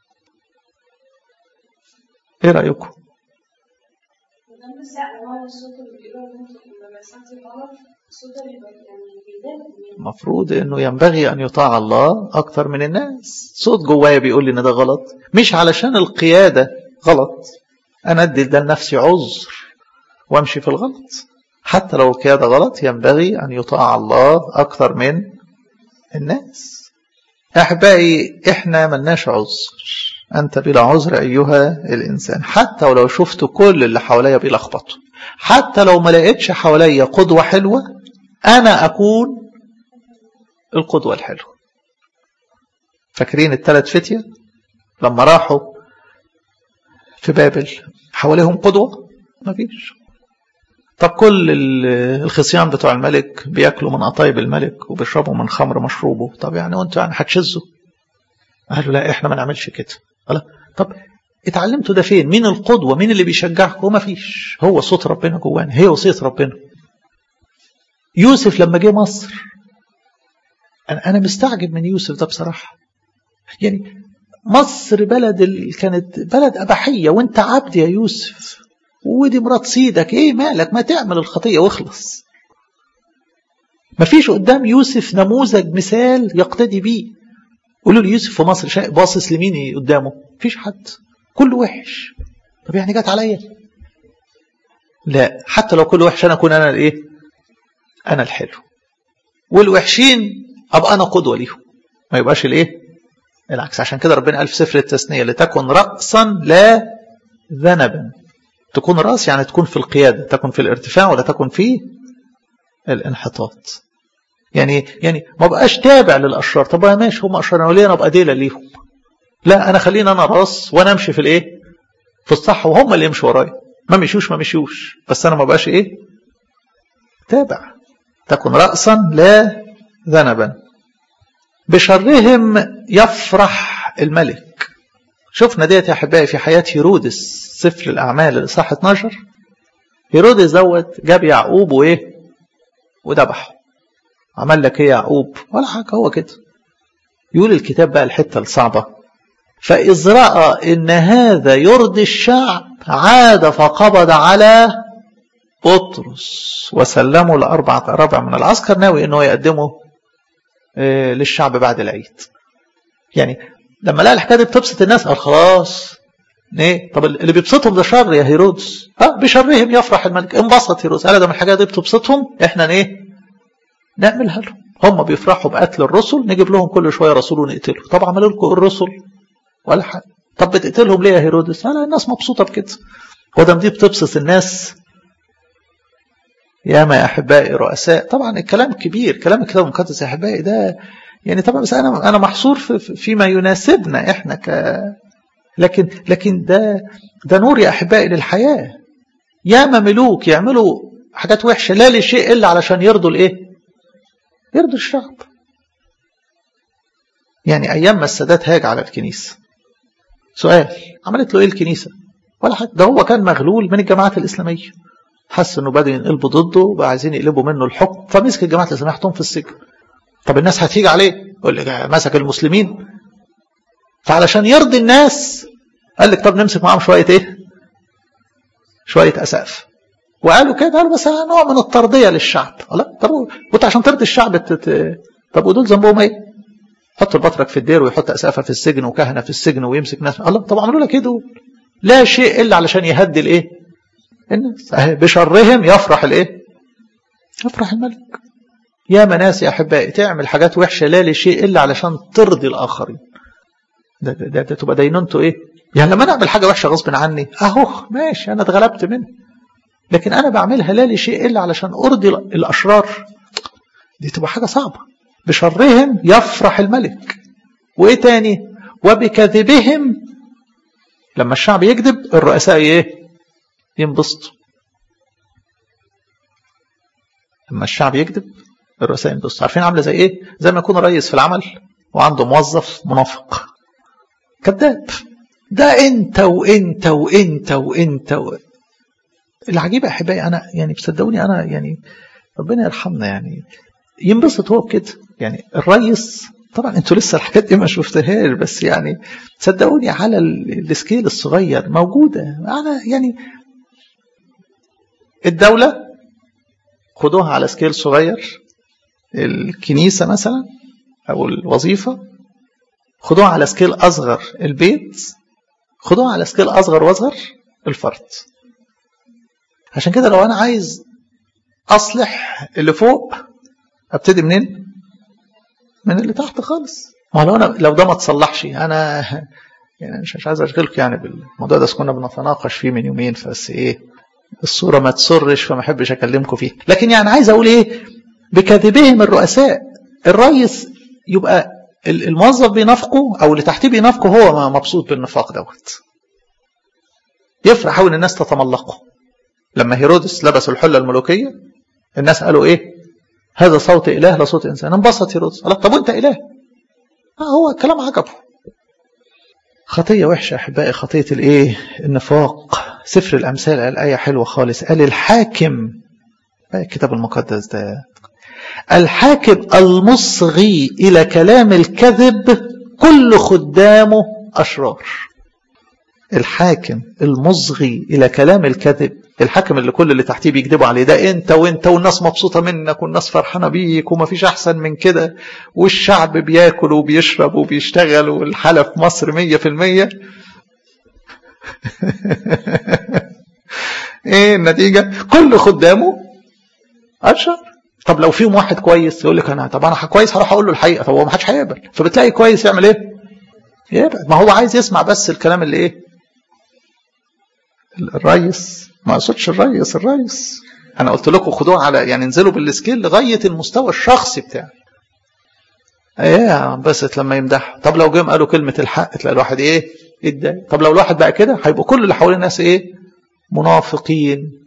ايه رايكم المفروض انه ينبغي ان يطاع الله اكثر من الناس صوت جوايا بيقول لي ان ده غلط مش علشان القياده غلط انا ادي ده لنفسي عذر وامشي في الغلط حتى لو القياده غلط ينبغي ان يطاع الله اكثر من الناس احبائي احنا ملناش عذر أنت بلا عذر أيها الإنسان حتى ولو شفت كل اللي حواليا بيلخبطوا حتى لو ما لقيتش حواليا قدوة حلوة أنا أكون القدوة الحلوة فاكرين الثلاث فتية لما راحوا في بابل حواليهم قدوة ما فيش طب كل الخصيان بتوع الملك بياكلوا من قطايب الملك وبيشربوا من خمر مشروبه طب يعني وانتوا يعني هتشزوا قالوا لا احنا ما نعملش كده قال طب اتعلمتوا ده فين مين القدوة مين اللي بيشجعكم ما فيش هو صوت ربنا جوانا هي وصية ربنا يوسف لما جه مصر انا انا مستعجب من يوسف ده بصراحة يعني مصر بلد ال... كانت بلد أباحية وانت عبد يا يوسف ودي مرات سيدك ايه مالك ما تعمل الخطية واخلص ما فيش قدام يوسف نموذج مثال يقتدي بيه قولوا لي يوسف في مصر باصص لمين قدامه مفيش حد كله وحش طب يعني جت عليا لا حتى لو كله وحش انا اكون انا الايه انا الحلو والوحشين ابقى انا قدوه ليهم ما يبقاش الايه العكس عشان كده ربنا قال في سفر التثنيه لتكن راسا لا ذنبا تكون راس يعني تكون في القياده تكن في الارتفاع ولا تكن في الانحطاط يعني يعني ما بقاش تابع للاشرار طب انا ماشي هم اشرار انا ليه انا ابقى ديله ليهم لا انا خليني انا راس وانا امشي في الايه في الصح وهم اللي يمشوا ورايا ما مشيوش ما مشيوش بس انا ما بقاش ايه تابع تكن راسا لا ذنبا بشرهم يفرح الملك شفنا ديت يا احبائي في حياه هيرودس سفر الاعمال الاصحاح 12 هيرودس دوت جاب يعقوب وايه وذبحه عمل لك ايه يعقوب ولا حاجه هو كده يقول الكتاب بقى الحته الصعبه فإذ رأى إن هذا يرضي الشعب عاد فقبض على بطرس وسلمه لأربعة أربع من العسكر ناوي إنه يقدمه للشعب بعد العيد يعني لما لقى الحكايه دي بتبسط الناس قال خلاص ايه طب اللي بيبسطهم ده شر يا هيرودس اه بشرهم يفرح الملك انبسط هيرودس قال ده من الحاجات دي بتبسطهم احنا ايه نعملها لهم هم بيفرحوا بقتل الرسل نجيب لهم كل شويه رسول ونقتله طب عملوا لكم الرسل ولا حاجه طب بتقتلهم ليه يا هيرودس لا الناس مبسوطه بكده هو ده دي بتبسط الناس يا ما يا احبائي رؤساء طبعا الكلام كبير كلام الكتاب المقدس يا احبائي ده يعني طبعا بس انا انا محصور في فيما يناسبنا احنا ك لكن لكن ده ده نور يا احبائي للحياه ياما ملوك يعملوا حاجات وحشه لا لشيء الا علشان يرضوا الايه؟ يرضوا الشعب. يعني ايام ما السادات هاج على الكنيسه سؤال عملت له ايه الكنيسه؟ ولا حاجه ده هو كان مغلول من الجماعات الاسلاميه حس انه بدأوا ينقلبوا ضده وبقى عايزين يقلبوا منه الحكم فمسك الجماعه الاسلاميه حطهم في السجن طب الناس هتيجي عليه يقول لك مسك المسلمين فعلشان يرضي الناس قال لك طب نمسك معاهم شويه ايه شويه اسقف وقالوا كده قالوا بس نوع من الترضيه للشعب لا طب وانت عشان ترضي الشعب تت... طب ودول ذنبهم ايه حط البطرك في الدير ويحط اسقفه في السجن وكهنه في السجن ويمسك ناس الله طب عملوا لك ايه دول لا شيء الا علشان يهدي الايه الناس بشرهم يفرح الايه يفرح الملك يا ناس يا احبائي تعمل حاجات وحشه لا لشيء الا علشان ترضي الاخرين ده, ده, ده, ده تبقى دينونته ايه يعني لما انا اعمل حاجه وحشه غصب عني اهو ماشي انا اتغلبت منه لكن انا بعملها لا لشيء الا علشان ارضي الاشرار دي تبقى حاجه صعبه بشرهم يفرح الملك وايه تاني وبكذبهم لما الشعب يكذب الرؤساء ايه ينبسطوا لما الشعب يكذب الرؤساء ينبسطوا عارفين عامله زي ايه زي ما يكون رئيس في العمل وعنده موظف منافق كذاب ده انت وانت وانت وانت و... العجيب يا احبائي انا يعني بصدقوني انا يعني ربنا يرحمنا يعني ينبسط هو بكده يعني الرئيس طبعا انتوا لسه الحاجات دي ما شفتهاش بس يعني صدقوني على السكيل الصغير موجوده انا يعني الدوله خدوها على سكيل صغير الكنيسه مثلا او الوظيفه خدوها على سكيل اصغر البيت خدوها على سكيل اصغر واصغر الفرد عشان كده لو انا عايز اصلح اللي فوق ابتدي منين من اللي تحت خالص ما لو انا لو ده ما تصلحش انا يعني مش مش عايز اشغلكم يعني بالموضوع ده كنا بنتناقش فيه من يومين بس ايه الصوره ما تسرش فما احبش اكلمكم فيه لكن يعني عايز اقول ايه بكذبهم الرؤساء الرئيس يبقى الموظف بينافقه او اللي تحتيه بينافقه هو مبسوط بالنفاق دوت يفرح قوي ان الناس تتملقه لما هيرودس لبس الحله الملوكيه الناس قالوا ايه هذا صوت اله لا صوت انسان انبسط هيرودس قال طب وانت اله آه هو الكلام عجبه خطيه وحشه يا احبائي خطيه الايه النفاق سفر الامثال قال ايه حلوه خالص قال الحاكم الكتاب المقدس ده الحاكم المصغي إلى كلام الكذب كل خدامه أشرار الحاكم المصغي إلى كلام الكذب الحاكم اللي كل اللي تحتيه بيكذبوا عليه ده انت وانت والناس مبسوطة منك والناس فرحانة بيك وما فيش أحسن من كده والشعب بياكل وبيشرب وبيشتغل والحالة في مصر مية في المية ايه النتيجة كل خدامه أشرار طب لو فيهم واحد كويس يقول لك انا طب انا كويس هروح اقول له الحقيقه طب هو ما حدش هيقبل فبتلاقي كويس يعمل ايه؟ يبعد ما هو عايز يسمع بس الكلام اللي ايه؟ الريس ما اقصدش الريس الريس انا قلت لكم خدوه على يعني انزلوا بالسكيل لغايه المستوى الشخصي بتاعي ايه يا عم بس لما يمدحوا طب لو جم قالوا كلمه الحق تلاقي الواحد ايه؟ اتضايق طب لو الواحد بقى كده هيبقوا كل اللي حوالين الناس ايه؟ منافقين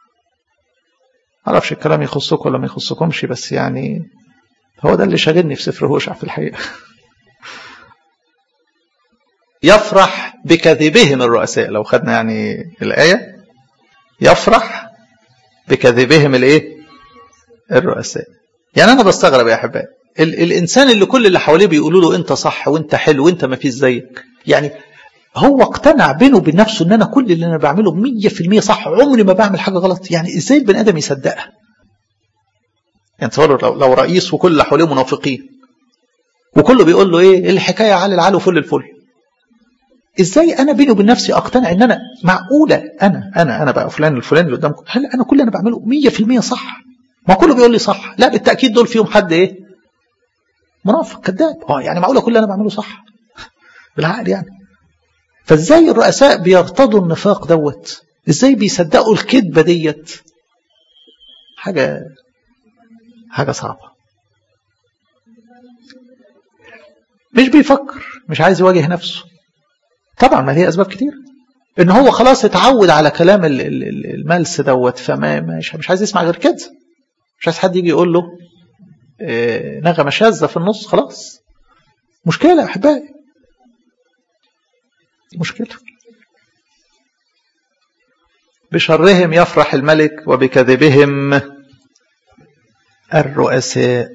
معرفش الكلام يخصكم ولا ما يخصكمش بس يعني هو ده اللي شاغلني في سفر هوشع في الحقيقة يفرح بكذبهم الرؤساء لو خدنا يعني الآية يفرح بكذبهم الايه الرؤساء يعني انا بستغرب يا احبائي ال الانسان اللي كل اللي حواليه بيقولوا له انت صح وانت حلو وانت ما فيش زيك يعني هو اقتنع بينه وبين نفسه ان انا كل اللي انا بعمله 100% صح عمري ما بعمل حاجه غلط يعني ازاي البني ادم يصدقها يعني تصوروا لو, لو رئيس وكل اللي حواليه منافقين وكله بيقول له ايه الحكايه على العال وفل الفل ازاي انا بيني وبين نفسي اقتنع ان انا معقوله انا انا انا بقى فلان الفلاني اللي قدامكم هل انا كل اللي انا بعمله 100% صح ما كله بيقول لي صح لا بالتاكيد دول فيهم حد ايه منافق كذاب اه يعني معقوله كل اللي انا بعمله صح بالعقل يعني فازاي الرؤساء بيرتضوا النفاق دوت ازاي بيصدقوا الكذبه ديت حاجه حاجه صعبه مش بيفكر مش عايز يواجه نفسه طبعا ما هي اسباب كتير ان هو خلاص اتعود على كلام الملس دوت فما مش, مش عايز يسمع غير كده مش عايز حد يجي يقول له اه نغمه شاذه في النص خلاص مشكله يا احبائي مشكله بشرهم يفرح الملك وبكذبهم الرؤساء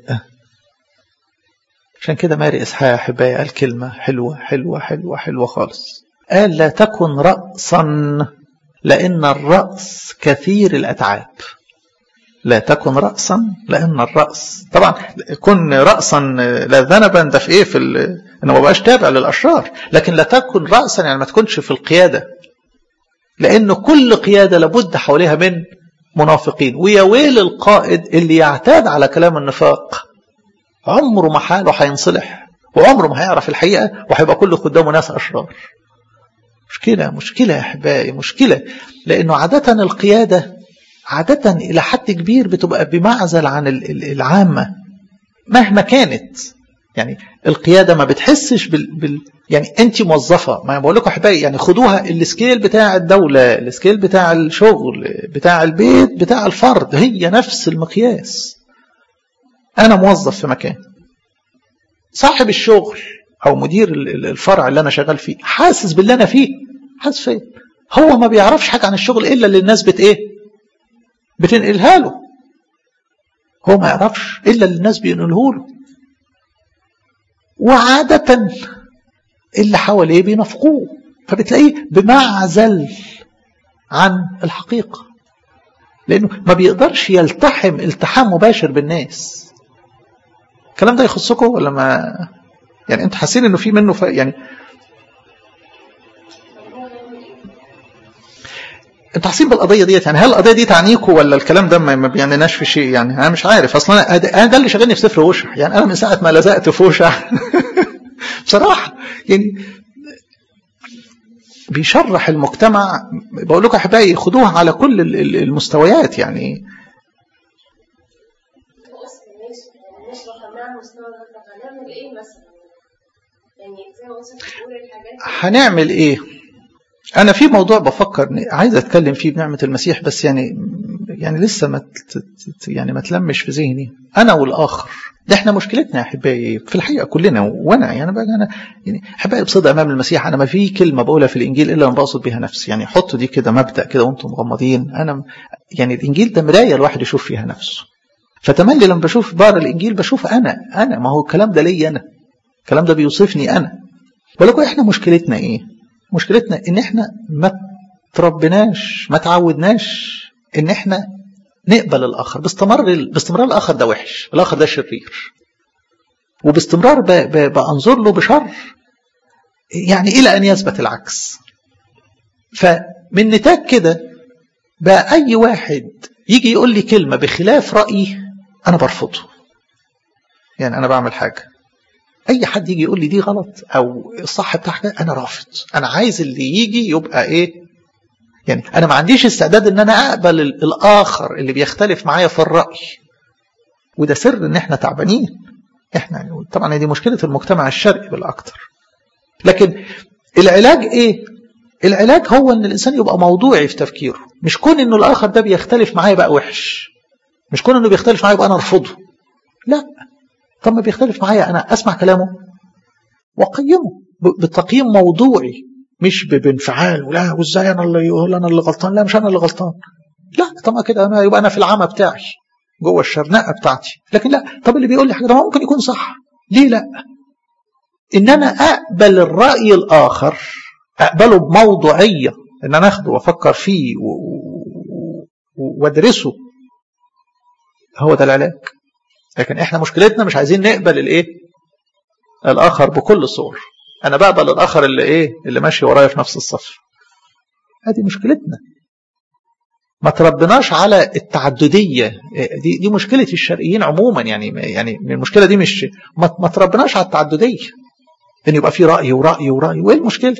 عشان كده ماري إسحاق يا أحبائي قال كلمة حلوة حلوة حلوة حلوة خالص قال لا تكن رأسا لأن الرأس كثير الأتعاب لا تكن رأسا لأن الرأس طبعا كن رأسا لا ذنبا ده في إيه في إنه ما بقاش تابع للأشرار لكن لا تكن رأسا يعني ما تكونش في القيادة لأن كل قيادة لابد حواليها من منافقين ويا ويل القائد اللي يعتاد على كلام النفاق عمره ما حاله هينصلح وعمره ما هيعرف الحقيقة وهيبقى كل قدامه ناس أشرار مشكلة مشكلة يا أحبائي مشكلة لأنه عادة القيادة عادة إلى حد كبير بتبقى بمعزل عن العامة مهما كانت يعني القيادة ما بتحسش بال, بال يعني أنت موظفة ما بقول لكم أحبائي يعني خدوها السكيل بتاع الدولة السكيل بتاع الشغل بتاع البيت بتاع الفرد هي نفس المقياس أنا موظف في مكان صاحب الشغل أو مدير الفرع اللي أنا شغال فيه حاسس باللي أنا فيه حاسس فيه هو ما بيعرفش حاجة عن الشغل إلا اللي الناس بت إيه بتنقلها له هو ما يعرفش إلا اللي الناس بينقله له وعادة اللي حواليه بينافقوه فبتلاقيه بمعزل عن الحقيقة لأنه ما بيقدرش يلتحم التحام مباشر بالناس الكلام ده يخصكم ولا ما يعني انتوا حاسين انه في منه ف... يعني انتوا حاسين بالقضيه ديت يعني هل القضيه دي تعنيكم ولا الكلام ده ما بيعنيناش في شيء يعني انا مش عارف اصلا انا ده اللي شغلني في سفر وشح يعني انا من ساعه ما لزقت في وشح بصراحه يعني بيشرح المجتمع بقول لكم احبائي خدوها على كل المستويات يعني هنعمل ايه انا في موضوع بفكر عايز اتكلم فيه بنعمه المسيح بس يعني يعني لسه ما يعني ما تلمش في ذهني انا والاخر ده احنا مشكلتنا يا احبائي في الحقيقه كلنا وانا يعني بقى انا يعني احبائي بصدق امام المسيح انا ما في كلمه بقولها في الانجيل الا انا بقصد بيها نفسي يعني حطوا دي كده مبدا كده وانتم مغمضين انا يعني الانجيل ده مرايه الواحد يشوف فيها نفسه فتملي لما بشوف بقرا الانجيل بشوف انا انا ما هو الكلام ده ليا انا الكلام ده بيوصفني انا بالكم احنا مشكلتنا ايه مشكلتنا ان احنا ما تربناش ما تعودناش ان احنا نقبل الاخر باستمرار باستمرار الاخر ده وحش الاخر ده شرير وباستمرار بانظر له بشر يعني الى ان يثبت العكس فمن نتاج كده بقى اي واحد يجي يقول لي كلمه بخلاف رايي انا برفضه يعني انا بعمل حاجه اي حد يجي يقول لي دي غلط او الصح بتاعك انا رافض انا عايز اللي يجي يبقى ايه يعني انا ما عنديش استعداد ان انا اقبل الاخر اللي بيختلف معايا في الراي وده سر ان احنا تعبانين احنا طبعا دي مشكله المجتمع الشرقي بالاكثر لكن العلاج ايه العلاج هو ان الانسان يبقى موضوعي في تفكيره مش كون انه الاخر ده بيختلف معايا بقى وحش مش كون انه بيختلف معايا يبقى انا ارفضه لا طب ما بيختلف معايا انا اسمع كلامه واقيمه بتقييم موضوعي مش بانفعال ولا وازاي انا اللي يقول انا اللي غلطان لا مش انا اللي غلطان لا طب كده انا يبقى انا في العمى بتاعي جوه الشرنقه بتاعتي لكن لا طب اللي بيقول لي حاجه ده ممكن يكون صح ليه لا ان انا اقبل الراي الاخر اقبله بموضوعيه ان انا اخده وافكر فيه وادرسه هو ده العلاج لكن احنا مشكلتنا مش عايزين نقبل الايه الاخر بكل الصور انا بقبل الاخر اللي ايه اللي ماشي ورايا في نفس الصف هذه مشكلتنا ما تربناش على التعدديه دي دي مشكله الشرقيين عموما يعني يعني المشكله دي مش ما, ما تربناش على التعدديه ان يبقى في راي وراي وراي وايه المشكله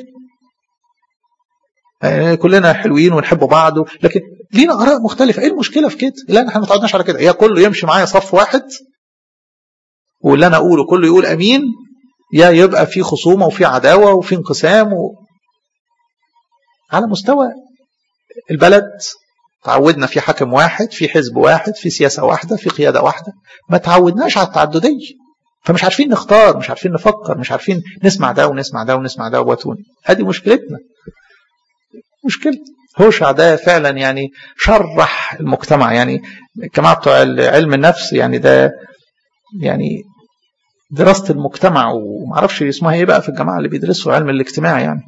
يعني كلنا حلوين ونحب بعض لكن لينا اراء مختلفه ايه المشكله في كده لا احنا ما تعودناش على كده يا كله يمشي معايا صف واحد واللي انا اقوله كله يقول امين يا يبقى في خصومه وفي عداوه وفي انقسام و... على مستوى البلد تعودنا في حاكم واحد في حزب واحد في سياسه واحده في قياده واحده ما تعودناش على التعدديه فمش عارفين نختار مش عارفين نفكر مش عارفين نسمع ده ونسمع ده ونسمع ده وتون هذه مشكلتنا مشكلة هوشع ده فعلا يعني شرح المجتمع يعني الجماعة بتوع علم النفس يعني ده يعني دراسة المجتمع ومعرفش اسمها ايه بقى في الجماعة اللي بيدرسوا علم الاجتماع يعني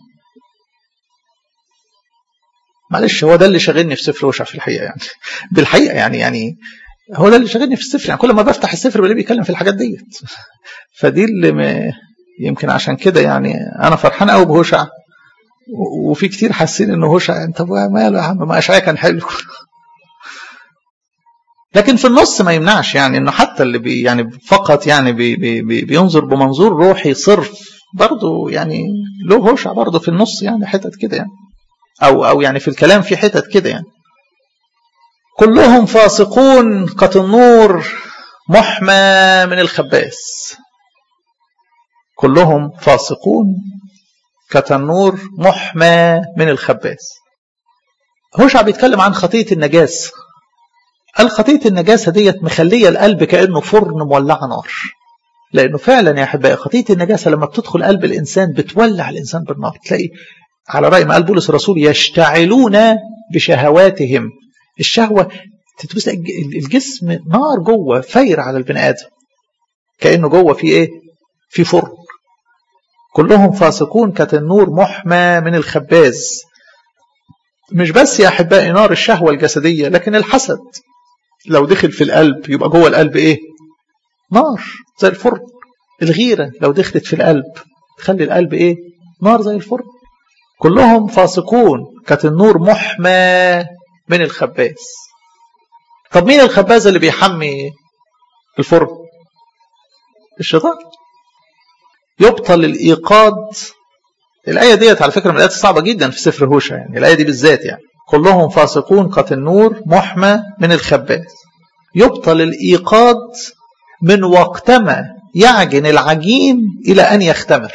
معلش هو ده اللي شاغلني في سفر هوشع في الحقيقة يعني بالحقيقة يعني يعني هو ده اللي شاغلني في السفر يعني كل ما بفتح السفر بلاقيه بيتكلم في الحاجات ديت فدي اللي يمكن عشان كده يعني انا فرحان قوي بهوشع وفي كتير حاسين انه هوشع انت ماله يا عم ما اشعيا كان حلو لكن في النص ما يمنعش يعني انه حتى اللي بي يعني فقط يعني بي بي بي بينظر بمنظور روحي صرف برضه يعني له هوشع برضه في النص يعني حتت كده يعني او او يعني في الكلام في حتت كده يعني كلهم فاسقون كالنور محمى من الخباز كلهم فاسقون كتنور محمى من الخباز هوشع بيتكلم عن خطية النجاسة قال خطية النجاسة ديت مخلية القلب كأنه فرن مولعة نار لأنه فعلا يا أحبائي خطية النجاسة لما بتدخل قلب الإنسان بتولع الإنسان بالنار تلاقي على رأي ما قال بولس الرسول يشتعلون بشهواتهم الشهوة تتبس الجسم نار جوه فاير على البني آدم كأنه جوه في إيه؟ في فرن كلهم فاسقون كتنور محمى من الخباز مش بس يا أحبائي نار الشهوة الجسدية لكن الحسد لو دخل في القلب يبقى جوه القلب إيه نار زي الفرن الغيرة لو دخلت في القلب تخلي القلب إيه نار زي الفرن كلهم فاسقون كتنور محمى من الخباز طب مين الخباز اللي بيحمي الفرن الشيطان يبطل الإيقاد الآية ديت على فكرة من الآيات الصعبة جدا في سفر هوشع يعني الآية دي بالذات يعني كلهم فاسقون كالنور محمى من الخباز يبطل الإيقاد من وقتما يعجن العجين إلى أن يختمر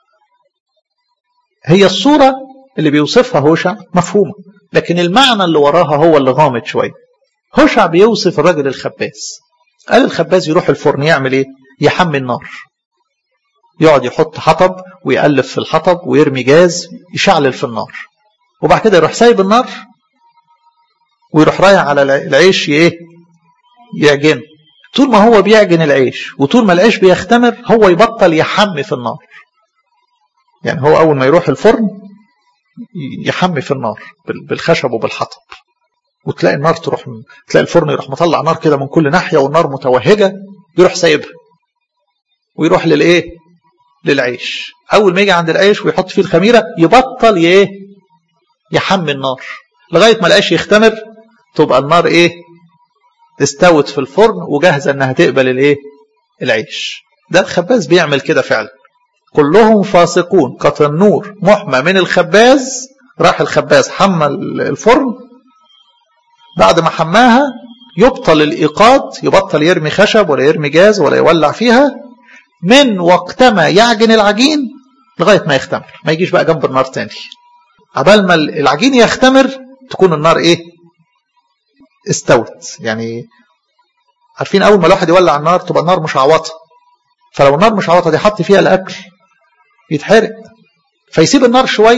هي الصورة اللي بيوصفها هوشع مفهومة لكن المعنى اللي وراها هو اللي غامض شوية هوشع بيوصف الراجل الخباز قال الخباز يروح الفرن يعمل ايه يحمي النار يقعد يحط حطب ويقلب في الحطب ويرمي جاز يشعلل في النار وبعد كده يروح سايب النار ويروح رايح على العيش ايه يعجنه طول ما هو بيعجن العيش وطول ما العيش بيختمر هو يبطل يحمي في النار يعني هو اول ما يروح الفرن يحمي في النار بالخشب وبالحطب وتلاقي النار تروح تلاقي الفرن يروح مطلع نار كده من كل ناحيه والنار متوهجه يروح سايبها ويروح للايه للعيش اول ما يجي عند العيش ويحط فيه الخميره يبطل ايه يحمي النار لغايه ما العيش يختمر تبقى النار ايه استوت في الفرن وجاهزه انها تقبل الايه العيش ده الخباز بيعمل كده فعلا كلهم فاسقون كتنور محمى من الخباز راح الخباز حمى الفرن بعد ما حماها يبطل الإيقاد يبطل يرمي خشب ولا يرمي جاز ولا يولع فيها من وقتما يعجن العجين لغاية ما يختمر ما يجيش بقى جنب النار تاني عبال ما العجين يختمر تكون النار ايه استوت يعني عارفين اول ما الواحد يولع النار تبقى النار مشعوطه فلو النار مشعوطه دي حط فيها الاكل يتحرق فيسيب النار شويه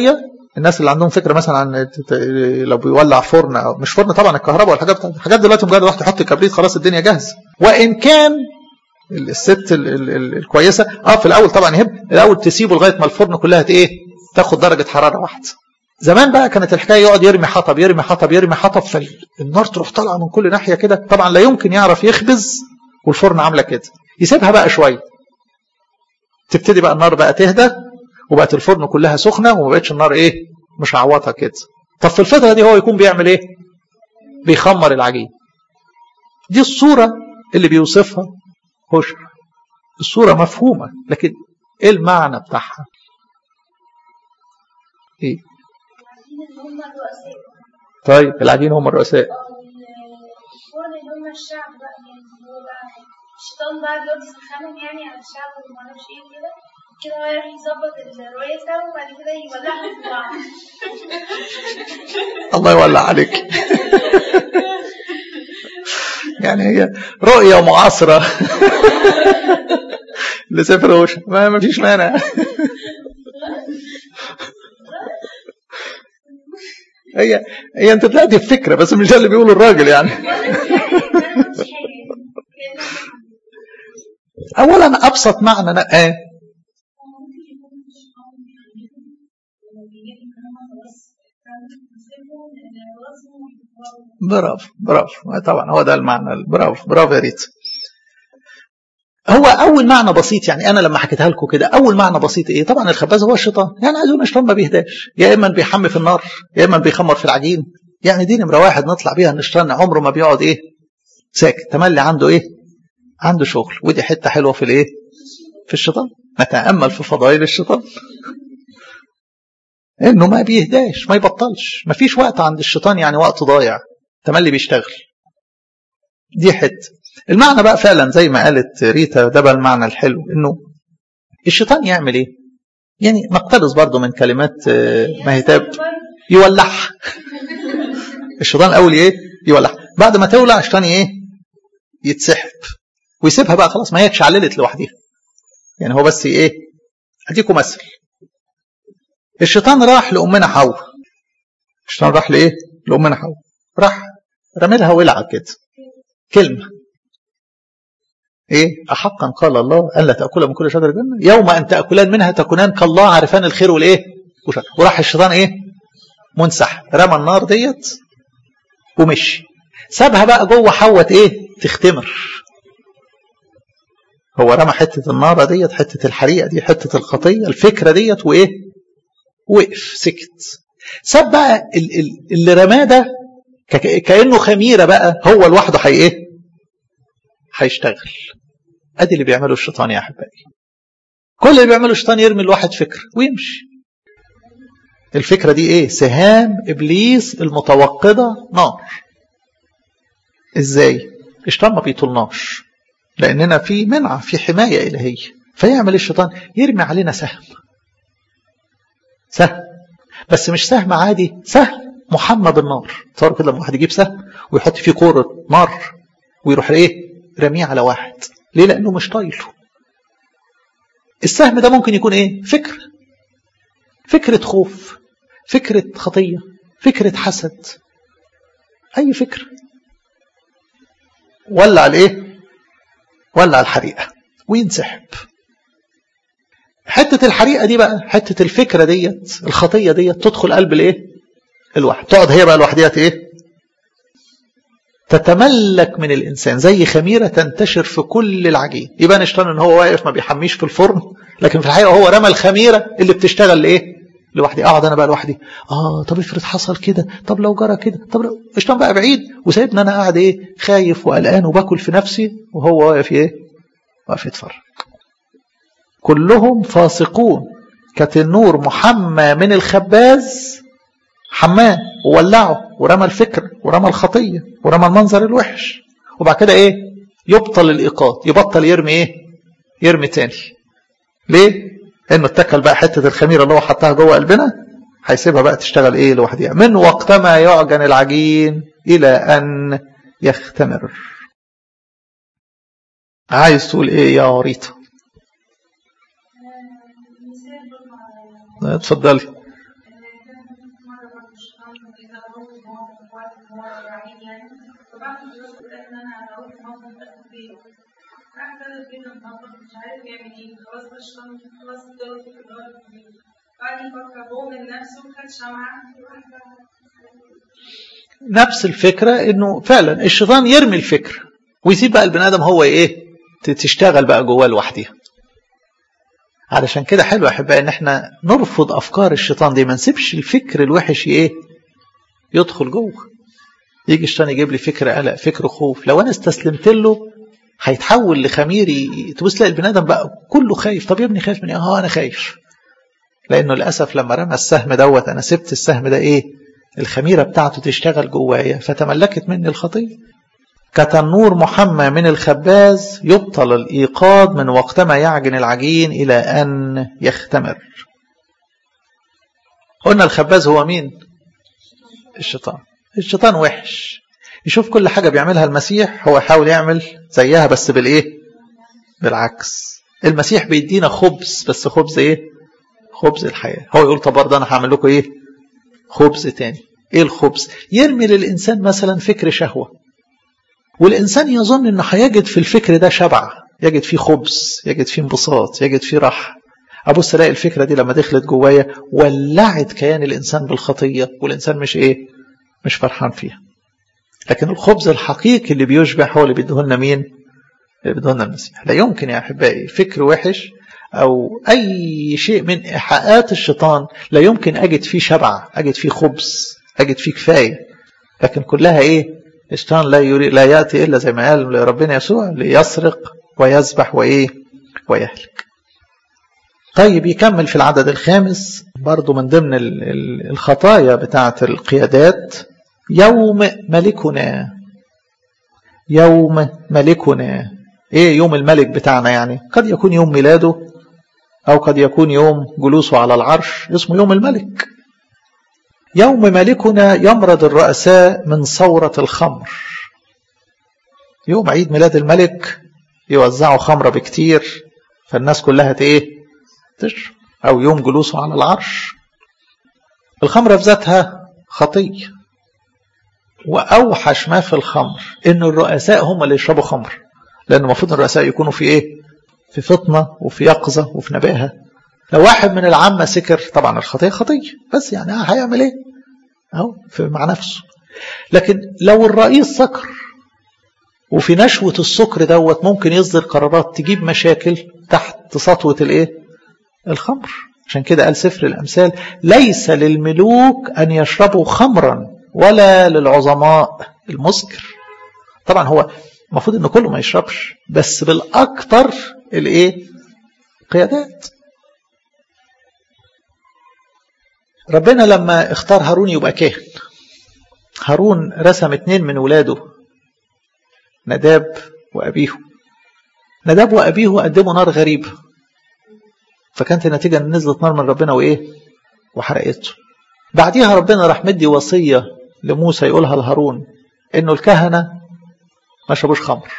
الناس اللي عندهم فكره مثلا عن لو بيولع فرن او مش فرن طبعا الكهرباء والحاجات بتاعت حاجات دلوقتي مجرد واحد يحط كبريت خلاص الدنيا جاهزه وان كان الست ال ال ال الكويسه اه في الاول طبعا يهب الاول تسيبه لغايه ما الفرن كلها ايه تاخد درجه حراره واحده زمان بقى كانت الحكايه يقعد يرمي حطب يرمي حطب يرمي حطب فالنار تروح طالعه من كل ناحيه كده طبعا لا يمكن يعرف يخبز والفرن عامله كده يسيبها بقى شويه تبتدي بقى النار بقى تهدى وبقت الفرن كلها سخنه وما بقتش النار ايه مش عوضها كده طب في الفتره دي هو يكون بيعمل ايه بيخمر العجين دي الصوره اللي بيوصفها هشر الصوره مفهومه لكن ايه المعنى بتاعها ايه طيب العجين هم الرؤساء الفرن اللي هم الشعب بقى يعني هو بقى الشيطان بقى بيقعد يسخنهم يعني على الشعب وما اعرفش ايه كده كده هو يروح يظبط الرئيسة وبعد كده يولعهم في بعض الله يولع عليك يعني هي رؤية معاصرة لسفر وش ما ما فيش مانع هي هي انت طلعتي بفكره بس مش ده اللي بيقوله الراجل يعني اولا ابسط معنى أنا آه برافو برافو طبعا هو ده المعنى برافو برافو يا ريت هو اول معنى بسيط يعني انا لما حكيتها لكم كده اول معنى بسيط ايه طبعا الخباز هو الشيطان يعني عايز يقول الشيطان ما بيهداش يا اما بيحمي في النار يا اما بيخمر في العجين يعني دي نمره واحد نطلع بيها ان الشيطان عمره ما بيقعد ايه ساكت تملي عنده ايه عنده شغل ودي حته حلوه في الايه في الشيطان نتامل في فضائل الشيطان انه ما بيهداش ما يبطلش ما فيش وقت عند الشيطان يعني وقت ضايع تملي بيشتغل دي حته المعنى بقى فعلا زي ما قالت ريتا ده بقى المعنى الحلو انه الشيطان يعمل ايه يعني نقتبس برضو من كلمات مهتاب يولعها الشيطان الاول ايه يولع بعد ما تولع الشيطان ايه يتسحب ويسيبها بقى خلاص ما هي اتشعللت لوحدها يعني هو بس ايه اديكم مثل الشيطان راح لامنا حواء الشيطان راح لايه لامنا حواء راح رمي لها ولعه كده كلمه ايه احقا قال الله الا تاكل من كل شجر الجنه يوم ان تاكلان منها تكونان كالله عارفان الخير والايه وراح الشيطان ايه منسحب رمى النار ديت ومشي سابها بقى جوه حوت ايه تختمر هو رمى حته النار ديت حته الحريقه دي حته الخطيه الفكره ديت وايه وقف سكت ساب بقى اللي رماه ده كانه خميره بقى هو لوحده هي ايه هيشتغل ادي اللي بيعمله الشيطان يا احبائي كل اللي بيعمله الشيطان يرمي الواحد فكره ويمشي الفكره دي ايه سهام ابليس المتوقده نار ازاي الشيطان ما بيطولناش لاننا في منعه في حمايه الهيه فيعمل الشيطان يرمي علينا سهم سهم بس مش سهم عادي سهم محمى بالنار تصور كده لما واحد يجيب سهم ويحط فيه كوره نار ويروح ايه رميه على واحد ليه لانه مش طايله السهم ده ممكن يكون ايه فكر فكرة خوف فكرة خطية فكرة حسد اي فكرة ولع الايه ولع الحريقة وينسحب حتة الحريقة دي بقى حتة الفكرة ديت الخطية ديت تدخل قلب الايه الواحد تقعد هي بقى لوحديها ايه تتملك من الانسان زي خميره تنتشر في كل العجين يبان الشيطان ان هو واقف ما بيحميش في الفرن لكن في الحقيقه هو رمى الخميره اللي بتشتغل لايه لوحدي اقعد انا بقى لوحدي اه طب افرض حصل كده طب لو جرى كده طب لو الشيطان بقى بعيد وسايبني انا قاعد ايه خايف وقلقان وباكل في نفسي وهو واقف ايه واقف يتفرج كلهم فاسقون كانت النور محمى من الخباز حماه وولعه ورمى الفكر ورمى الخطية ورمى المنظر الوحش وبعد كده ايه يبطل الإيقاد يبطل يرمي ايه يرمي تاني ليه انه اتكل بقى حتة الخميرة اللي هو حطها جوه قلبنا هيسيبها بقى تشتغل ايه لوحدها من وقتما يعجن العجين الى ان يختمر عايز تقول ايه يا ريتا اتفضلي متعود ان هو في البيت راح كده البيت متنطط مش عارف يعمل ايه خلاص بقى الشيطان خلاص اداله فكرة ان هو في البيت قعد يفكر هو من نفسه خد شمعة وراح نفس الفكرة انه فعلا الشيطان يرمي الفكرة ويسيب بقى البني ادم هو ايه تشتغل بقى جواه لوحدها علشان كده حلو يا احبائي ان احنا نرفض افكار الشيطان دي ما نسيبش الفكر الوحش ايه يدخل جوه يجي الشيطان يجيب لي فكر قلق فكر خوف لو انا استسلمت له هيتحول لخمير تبص تلاقي البني ادم بقى كله خايف طب يا ابني خايف من ايه اه انا خايف لانه للاسف لما رمى السهم دوت انا سبت السهم ده ايه الخميره بتاعته تشتغل جوايا فتملكت مني الخطيه كتنور محمى من الخباز يبطل الإيقاد من وقتما يعجن العجين إلى أن يختمر قلنا الخباز هو مين الشيطان الشيطان وحش يشوف كل حاجة بيعملها المسيح هو يحاول يعمل زيها بس بالإيه بالعكس المسيح بيدينا خبز بس خبز إيه خبز الحياة هو يقول طب برضه أنا هعمل لكم إيه خبز تاني إيه الخبز يرمي للإنسان مثلا فكر شهوة والإنسان يظن أنه هيجد في الفكر ده شبع يجد فيه خبز يجد فيه انبساط يجد فيه راحة أبص ألاقي الفكرة دي لما دخلت جوايا ولعت كيان الإنسان بالخطية والإنسان مش إيه مش فرحان فيها لكن الخبز الحقيقي اللي بيشبع هو اللي بيديه لنا مين اللي بيديه لنا المسيح لا يمكن يا أحبائي فكر وحش أو أي شيء من إيحاءات الشيطان لا يمكن أجد فيه شبع أجد فيه خبز أجد فيه كفاية لكن كلها إيه الشيطان لا يري لا ياتي الا زي ما قال ربنا يسوع ليسرق ويذبح وايه ويهلك طيب يكمل في العدد الخامس برضو من ضمن الخطايا بتاعه القيادات يوم ملكنا يوم ملكنا ايه يوم الملك بتاعنا يعني قد يكون يوم ميلاده او قد يكون يوم جلوسه على العرش اسمه يوم الملك يوم ملكنا يمرض الرؤساء من ثورة الخمر يوم عيد ميلاد الملك يوزعوا خمرة بكتير فالناس كلها ايه تشرب أو يوم جلوسه على العرش الخمرة في ذاتها خطية وأوحش ما في الخمر إن الرؤساء هم اللي يشربوا خمر لأن المفروض الرؤساء يكونوا في إيه في فطنة وفي يقظة وفي نباهة لو واحد من العامة سكر طبعا الخطية خطية بس يعني هيعمل ايه اهو مع نفسه لكن لو الرئيس سكر وفي نشوة السكر دوت ممكن يصدر قرارات تجيب مشاكل تحت سطوة الايه الخمر عشان كده قال سفر الأمثال ليس للملوك أن يشربوا خمرا ولا للعظماء المسكر طبعا هو المفروض ان كله ما يشربش بس بالاكثر الايه قيادات ربنا لما اختار هارون يبقى كاهن هارون رسم اتنين من ولاده نداب وأبيه نداب وأبيه قدموا نار غريبة فكانت النتيجة ان نزلت نار من ربنا وإيه وحرقته بعديها ربنا راح مدي وصية لموسى يقولها لهارون إنه الكهنة ما شربوش خمر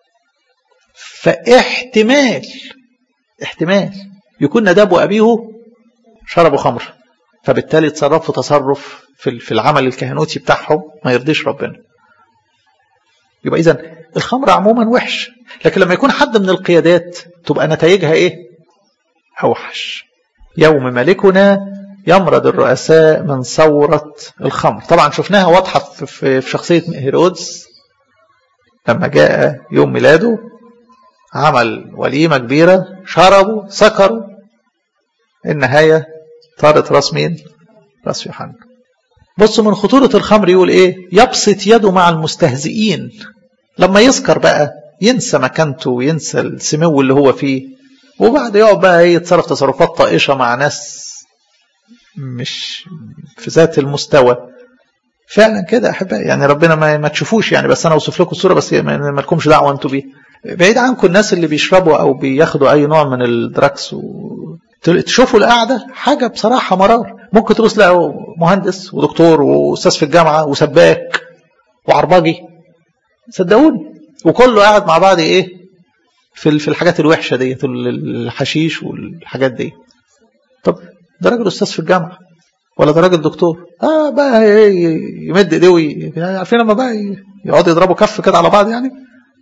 فاحتمال احتمال يكون نداب وأبيه شربوا خمر فبالتالي تصرفوا تصرف في العمل الكهنوتي بتاعهم ما يرضيش ربنا يبقى إذا الخمر عموما وحش لكن لما يكون حد من القيادات تبقى نتائجها إيه أوحش يوم ملكنا يمرض الرؤساء من ثورة الخمر طبعا شفناها واضحة في شخصية هيرودس لما جاء يوم ميلاده عمل وليمة كبيرة شربوا سكروا النهاية طارت راس مين راس يوحنا بصوا من خطورة الخمر يقول ايه يبسط يده مع المستهزئين لما يسكر بقى ينسى مكانته وينسى السمو اللي هو فيه وبعد يقعد بقى ايه يتصرف تصرفات طائشة مع ناس مش في ذات المستوى فعلا كده احبائي يعني ربنا ما, ما تشوفوش يعني بس انا اوصف لكم الصوره بس ما لكمش دعوه انتوا بيه بعيد عنكم الناس اللي بيشربوا او بياخدوا اي نوع من الدراكس و... تشوفوا القعده حاجه بصراحه مرار ممكن تبص تلاقوا مهندس ودكتور واستاذ في الجامعه وسباك وعرباجي صدقوني وكله قاعد مع بعض ايه في في الحاجات الوحشه ديت الحشيش والحاجات دي طب ده راجل استاذ في الجامعه ولا ده راجل دكتور اه بقى يمد ايديه عارفين لما بقى يقعدوا يضربوا كف كده على بعض يعني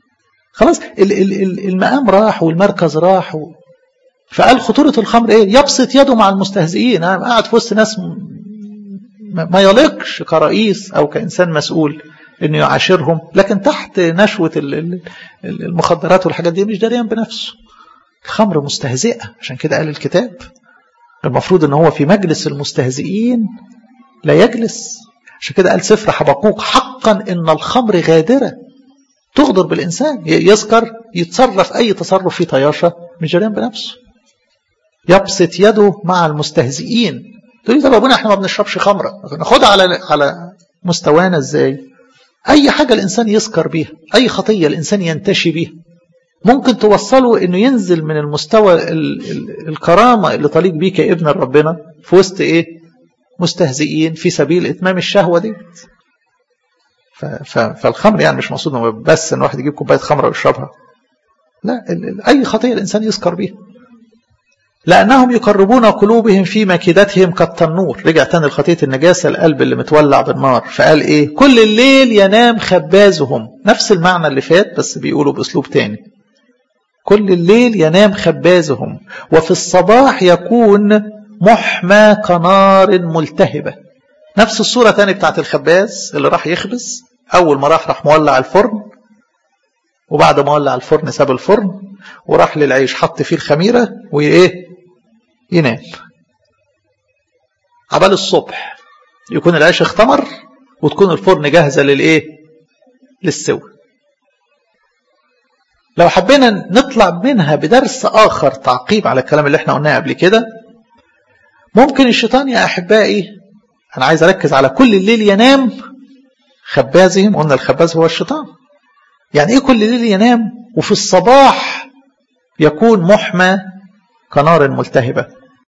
خلاص ال- ال- ال- المقام راح والمركز راح و... فقال خطورة الخمر ايه يبسط يده مع المستهزئين انا قاعد في وسط ناس م- ما ما يليقش كرئيس او كانسان مسؤول انه يعاشرهم لكن تحت نشوة ال- ال- ال- المخدرات والحاجات دي مش دريان بنفسه الخمر مستهزئة عشان كده قال الكتاب المفروض ان هو في مجلس المستهزئين لا يجلس عشان كده قال سفر حبقوق حقا ان الخمر غادرة تغدر بالانسان ي- يسكر يتصرف اي تصرف فيه طياشة مش دريان بنفسه يبسط يده مع المستهزئين تقول لي طب يا ابونا احنا ما بنشربش خمره ناخدها على على مستوانا ازاي اي حاجه الانسان يسكر بيها اي خطيه الانسان ينتشي بيها ممكن توصله انه ينزل من المستوى ال ال الكرامه اللي طليق بيه كابن ربنا في وسط ايه مستهزئين في سبيل اتمام الشهوه دي ف- ف- فالخمر يعني مش مقصود انه بس ان واحد يجيب كوبايه خمره ويشربها لا ال- ال- اي خطيه الانسان يسكر بيها لأنهم يقربون قلوبهم في مكيدتهم كالتنور رجع تاني لخطية النجاسة القلب اللي متولع بالنار فقال إيه كل الليل ينام خبازهم نفس المعنى اللي فات بس بيقولوا بأسلوب تاني كل الليل ينام خبازهم وفي الصباح يكون محمى كنار ملتهبة نفس الصورة تاني بتاعت الخباز اللي راح يخبز أول ما راح راح مولع الفرن وبعد ما ولع الفرن ساب الفرن وراح للعيش حط فيه الخميرة وإيه ينام عبال الصبح يكون العيش اختمر وتكون الفرن جاهزة للإيه للسوى لو حبينا نطلع منها بدرس آخر تعقيب على الكلام اللي احنا قلناه قبل كده ممكن الشيطان يا أحبائي أنا عايز أركز على كل الليل ينام خبازهم قلنا الخباز هو الشيطان يعني إيه كل ليل ينام وفي الصباح يكون محمى كنار ملتهبة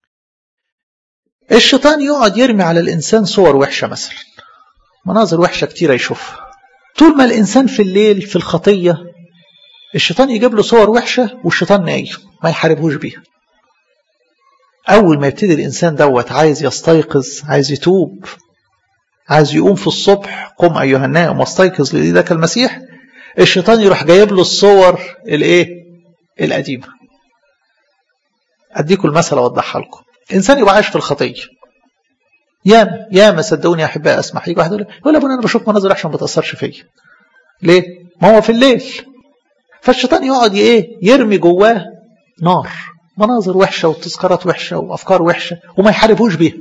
الشيطان يقعد يرمي على الإنسان صور وحشة مثلا مناظر وحشة كتيرة يشوفها طول ما الإنسان في الليل في الخطية الشيطان يجيب له صور وحشة والشيطان نايم ما يحاربهوش بيها أول ما يبتدي الإنسان دوت عايز يستيقظ عايز يتوب عايز يقوم في الصبح قم أيها النائم واستيقظ لذلك المسيح الشيطان يروح جايب له الصور الايه القديمه اديكم المثل اوضحها لكم انسان يبقى عايش في الخطيه ياما ياما صدقوني يا احبائي اسمع يجي واحد يقول يقول يا ابونا انا بشوف مناظر وحشه ما بتاثرش فيا ليه ما هو في الليل فالشيطان يقعد ايه يرمي جواه نار مناظر وحشه وتذكارات وحشه وافكار وحشه وما يحاربوش بيها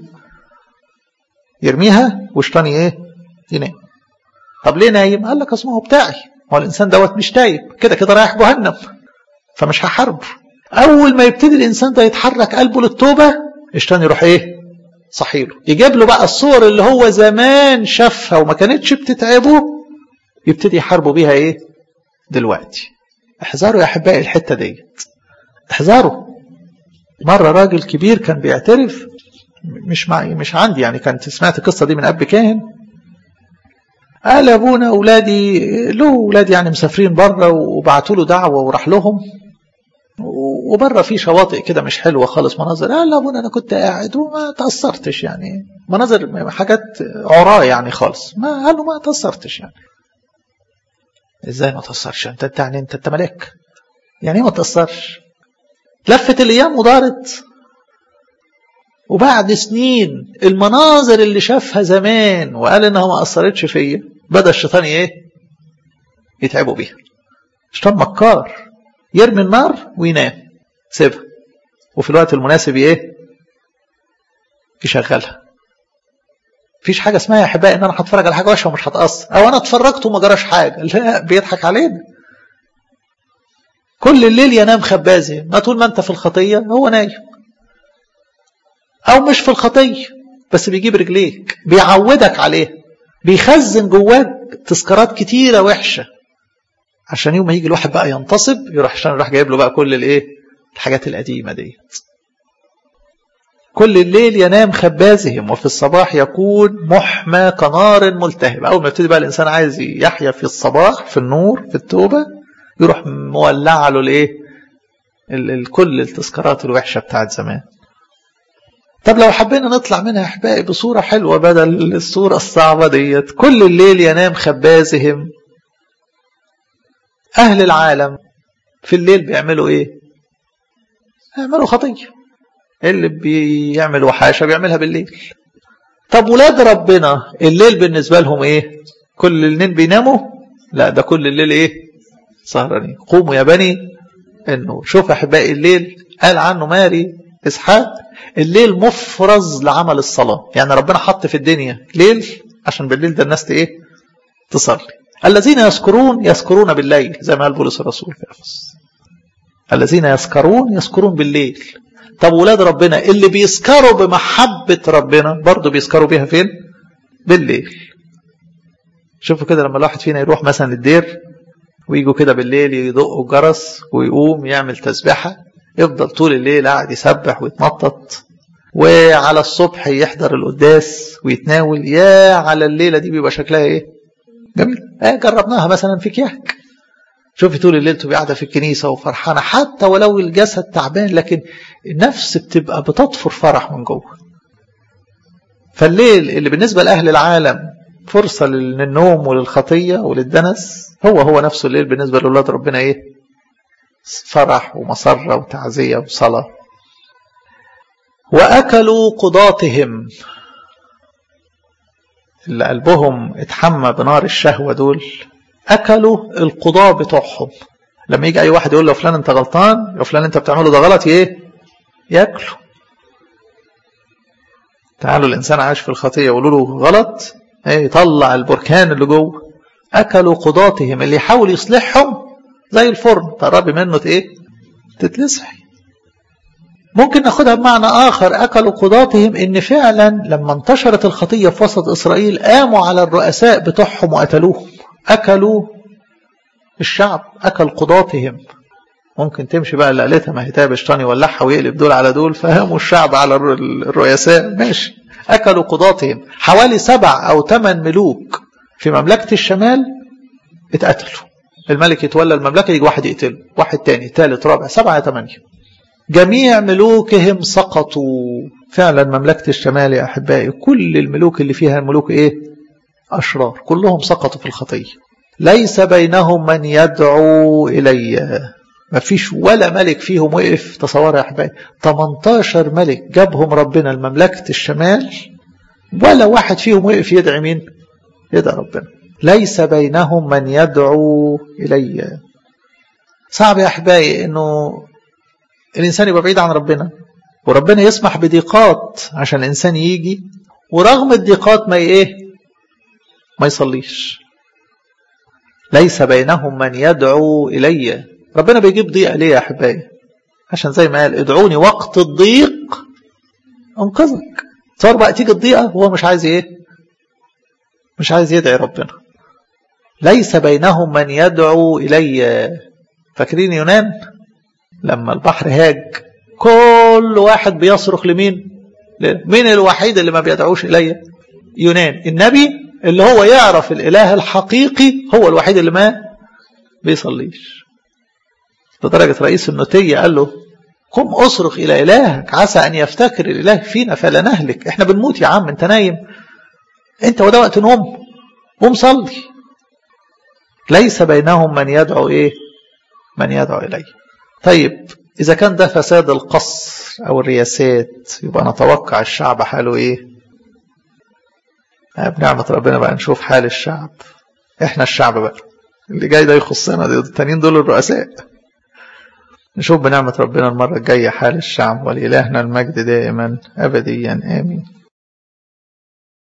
يرميها والشيطان ايه ينام طب ليه نايم قال لك اصل هو بتاعي هو الانسان دوت مش تايب كده كده رايح جهنم فمش هحاربه اول ما يبتدي الانسان ده يتحرك قلبه للتوبه الشيطان يروح ايه صحيله يجيب له بقى الصور اللي هو زمان شافها وما كانتش بتتعبه يبتدي يحاربه بيها ايه دلوقتي احذروا يا احبائي الحته ديت احذروا مره راجل كبير كان بيعترف مش معي مش عندي يعني كانت سمعت القصه دي من اب كاهن قال ابونا اولادي له اولاد يعني مسافرين بره وبعتوا له دعوه وراح لهم وبره في شواطئ كده مش حلوه خالص مناظر قال ابونا انا كنت قاعد وما تاثرتش يعني مناظر حاجات عراة يعني خالص ما قال له ما تاثرتش يعني ازاي ما تاثرش انت انت يعني انت انت ملاك يعني ايه ما تاثرش لفت الايام ودارت وبعد سنين المناظر اللي شافها زمان وقال انها ما اثرتش فيا بدا الشيطان ايه يتعبوا بيها الشيطان مكار يرمي النار وينام سيبها وفي الوقت المناسب ايه يشغلها مفيش حاجه اسمها يا احبائي ان انا هتفرج على حاجه وحشه ومش هتاثر او انا اتفرجت وما جراش حاجه لا بيضحك علينا كل الليل ينام خبازي ما طول ما انت في الخطيه هو نايم او مش في الخطيه بس بيجيب رجليك بيعودك عليه بيخزن جواك تذكارات كتيره وحشه عشان يوم ما يجي الواحد بقى ينتصب يروح عشان يروح جايب له بقى كل الايه الحاجات القديمه ديت كل الليل ينام خبازهم وفي الصباح يكون محمى كنار ملتهب اول ما يبتدي بقى الانسان عايز يحيا في الصباح في النور في التوبه يروح مولع له الايه كل التذكارات الوحشه بتاعت زمان طب لو حبينا نطلع منها احبائي بصوره حلوه بدل الصوره الصعبه ديت كل الليل ينام خبازهم أهل العالم في الليل بيعملوا إيه يعملوا خطية اللي بيعمل وحاشة بيعملها بالليل طب ولاد ربنا الليل بالنسبة لهم إيه كل الليل بيناموا لا ده كل الليل إيه سهرانين قوموا يا بني إنه شوف أحبائي الليل قال عنه ماري إسحاق الليل مفرز لعمل الصلاة يعني ربنا حط في الدنيا ليل عشان بالليل ده الناس ايه تصلي الذين يذكرون يذكرون بالليل زي ما قال بولس الرسول في افس الذين يذكرون يذكرون بالليل طب ولاد ربنا اللي بيسكروا بمحبة ربنا برضه بيسكروا بيها فين بالليل شوفوا كده لما الواحد فينا يروح مثلا الدير ويجوا كده بالليل يدقوا الجرس ويقوم يعمل تسبيحة يفضل طول الليل قاعد يسبح ويتنطط وعلى الصبح يحضر القداس ويتناول يا على الليلة دي بيبقى شكلها ايه جميل اه جربناها مثلا في كياك شوفي طول الليل تبقى قاعدة في الكنيسة وفرحانة حتى ولو الجسد تعبان لكن النفس بتبقى بتطفر فرح من جوه فالليل اللي بالنسبة لأهل العالم فرصة للنوم وللخطية وللدنس هو هو نفسه الليل بالنسبة لأولاد ربنا ايه فرح ومسرة وتعزية وصلاة وأكلوا قضاتهم اللي قلبهم اتحمى بنار الشهوة دول أكلوا القضاء بتوعهم لما يجي أي واحد يقول له فلان أنت غلطان يا فلان أنت بتعمله ده غلط إيه ياكله تعالوا الإنسان عايش في الخطية يقولوا له غلط إيه يطلع البركان اللي جوه أكلوا قضاتهم اللي يحاول يصلحهم زي الفرن تقربي منه ايه تتلسعي ممكن ناخدها بمعنى آخر أكلوا قضاتهم إن فعلا لما انتشرت الخطية في وسط إسرائيل قاموا على الرؤساء بتوعهم وقتلوهم أكلوا الشعب أكل قضاتهم ممكن تمشي بقى اللي قالتها ما هي تاب شيطان يولعها ويقلب دول على دول فهموا الشعب على الرؤساء ماشي أكلوا قضاتهم حوالي سبع أو ثمان ملوك في مملكة الشمال اتقتلوا الملك يتولى المملكة يجي واحد يقتله واحد تاني ثالث رابع سبعة ثمانية جميع ملوكهم سقطوا فعلا مملكة الشمال يا أحبائي كل الملوك اللي فيها الملوك إيه أشرار كلهم سقطوا في الخطية ليس بينهم من يدعو إلي ما فيش ولا ملك فيهم وقف تصور يا أحبائي 18 ملك جابهم ربنا لمملكة الشمال ولا واحد فيهم وقف يدعي مين يدعي ربنا ليس بينهم من يدعو إلي صعب يا أحبائي أنه الإنسان يبقى بعيد عن ربنا وربنا يسمح بضيقات عشان الإنسان يجي ورغم الضيقات ما إيه ما يصليش ليس بينهم من يدعو إلي ربنا بيجيب ضيقة ليه يا أحبائي عشان زي ما قال ادعوني وقت الضيق انقذك صار بقى تيجي الضيقة هو مش عايز ايه مش عايز يدعي ربنا ليس بينهم من يدعو إلي فاكرين يونان لما البحر هاج كل واحد بيصرخ لمين مين الوحيد اللي ما بيدعوش إلي يونان النبي اللي هو يعرف الإله الحقيقي هو الوحيد اللي ما بيصليش لدرجة رئيس النوتية قال له قم أصرخ إلى إلهك عسى أن يفتكر الإله فينا فلا نهلك إحنا بنموت يا عم أنت نايم أنت وده وقت نوم قم صلي ليس بينهم من يدعو إيه من يدعو إليه طيب إذا كان ده فساد القصر أو الرياسات يبقى نتوقع الشعب حاله إيه بنعمة ربنا بقى نشوف حال الشعب إحنا الشعب بقى اللي جاي ده يخصنا التانيين دول الرؤساء نشوف بنعمة ربنا المرة الجاية حال الشعب ولإلهنا المجد دائما أبديا آمين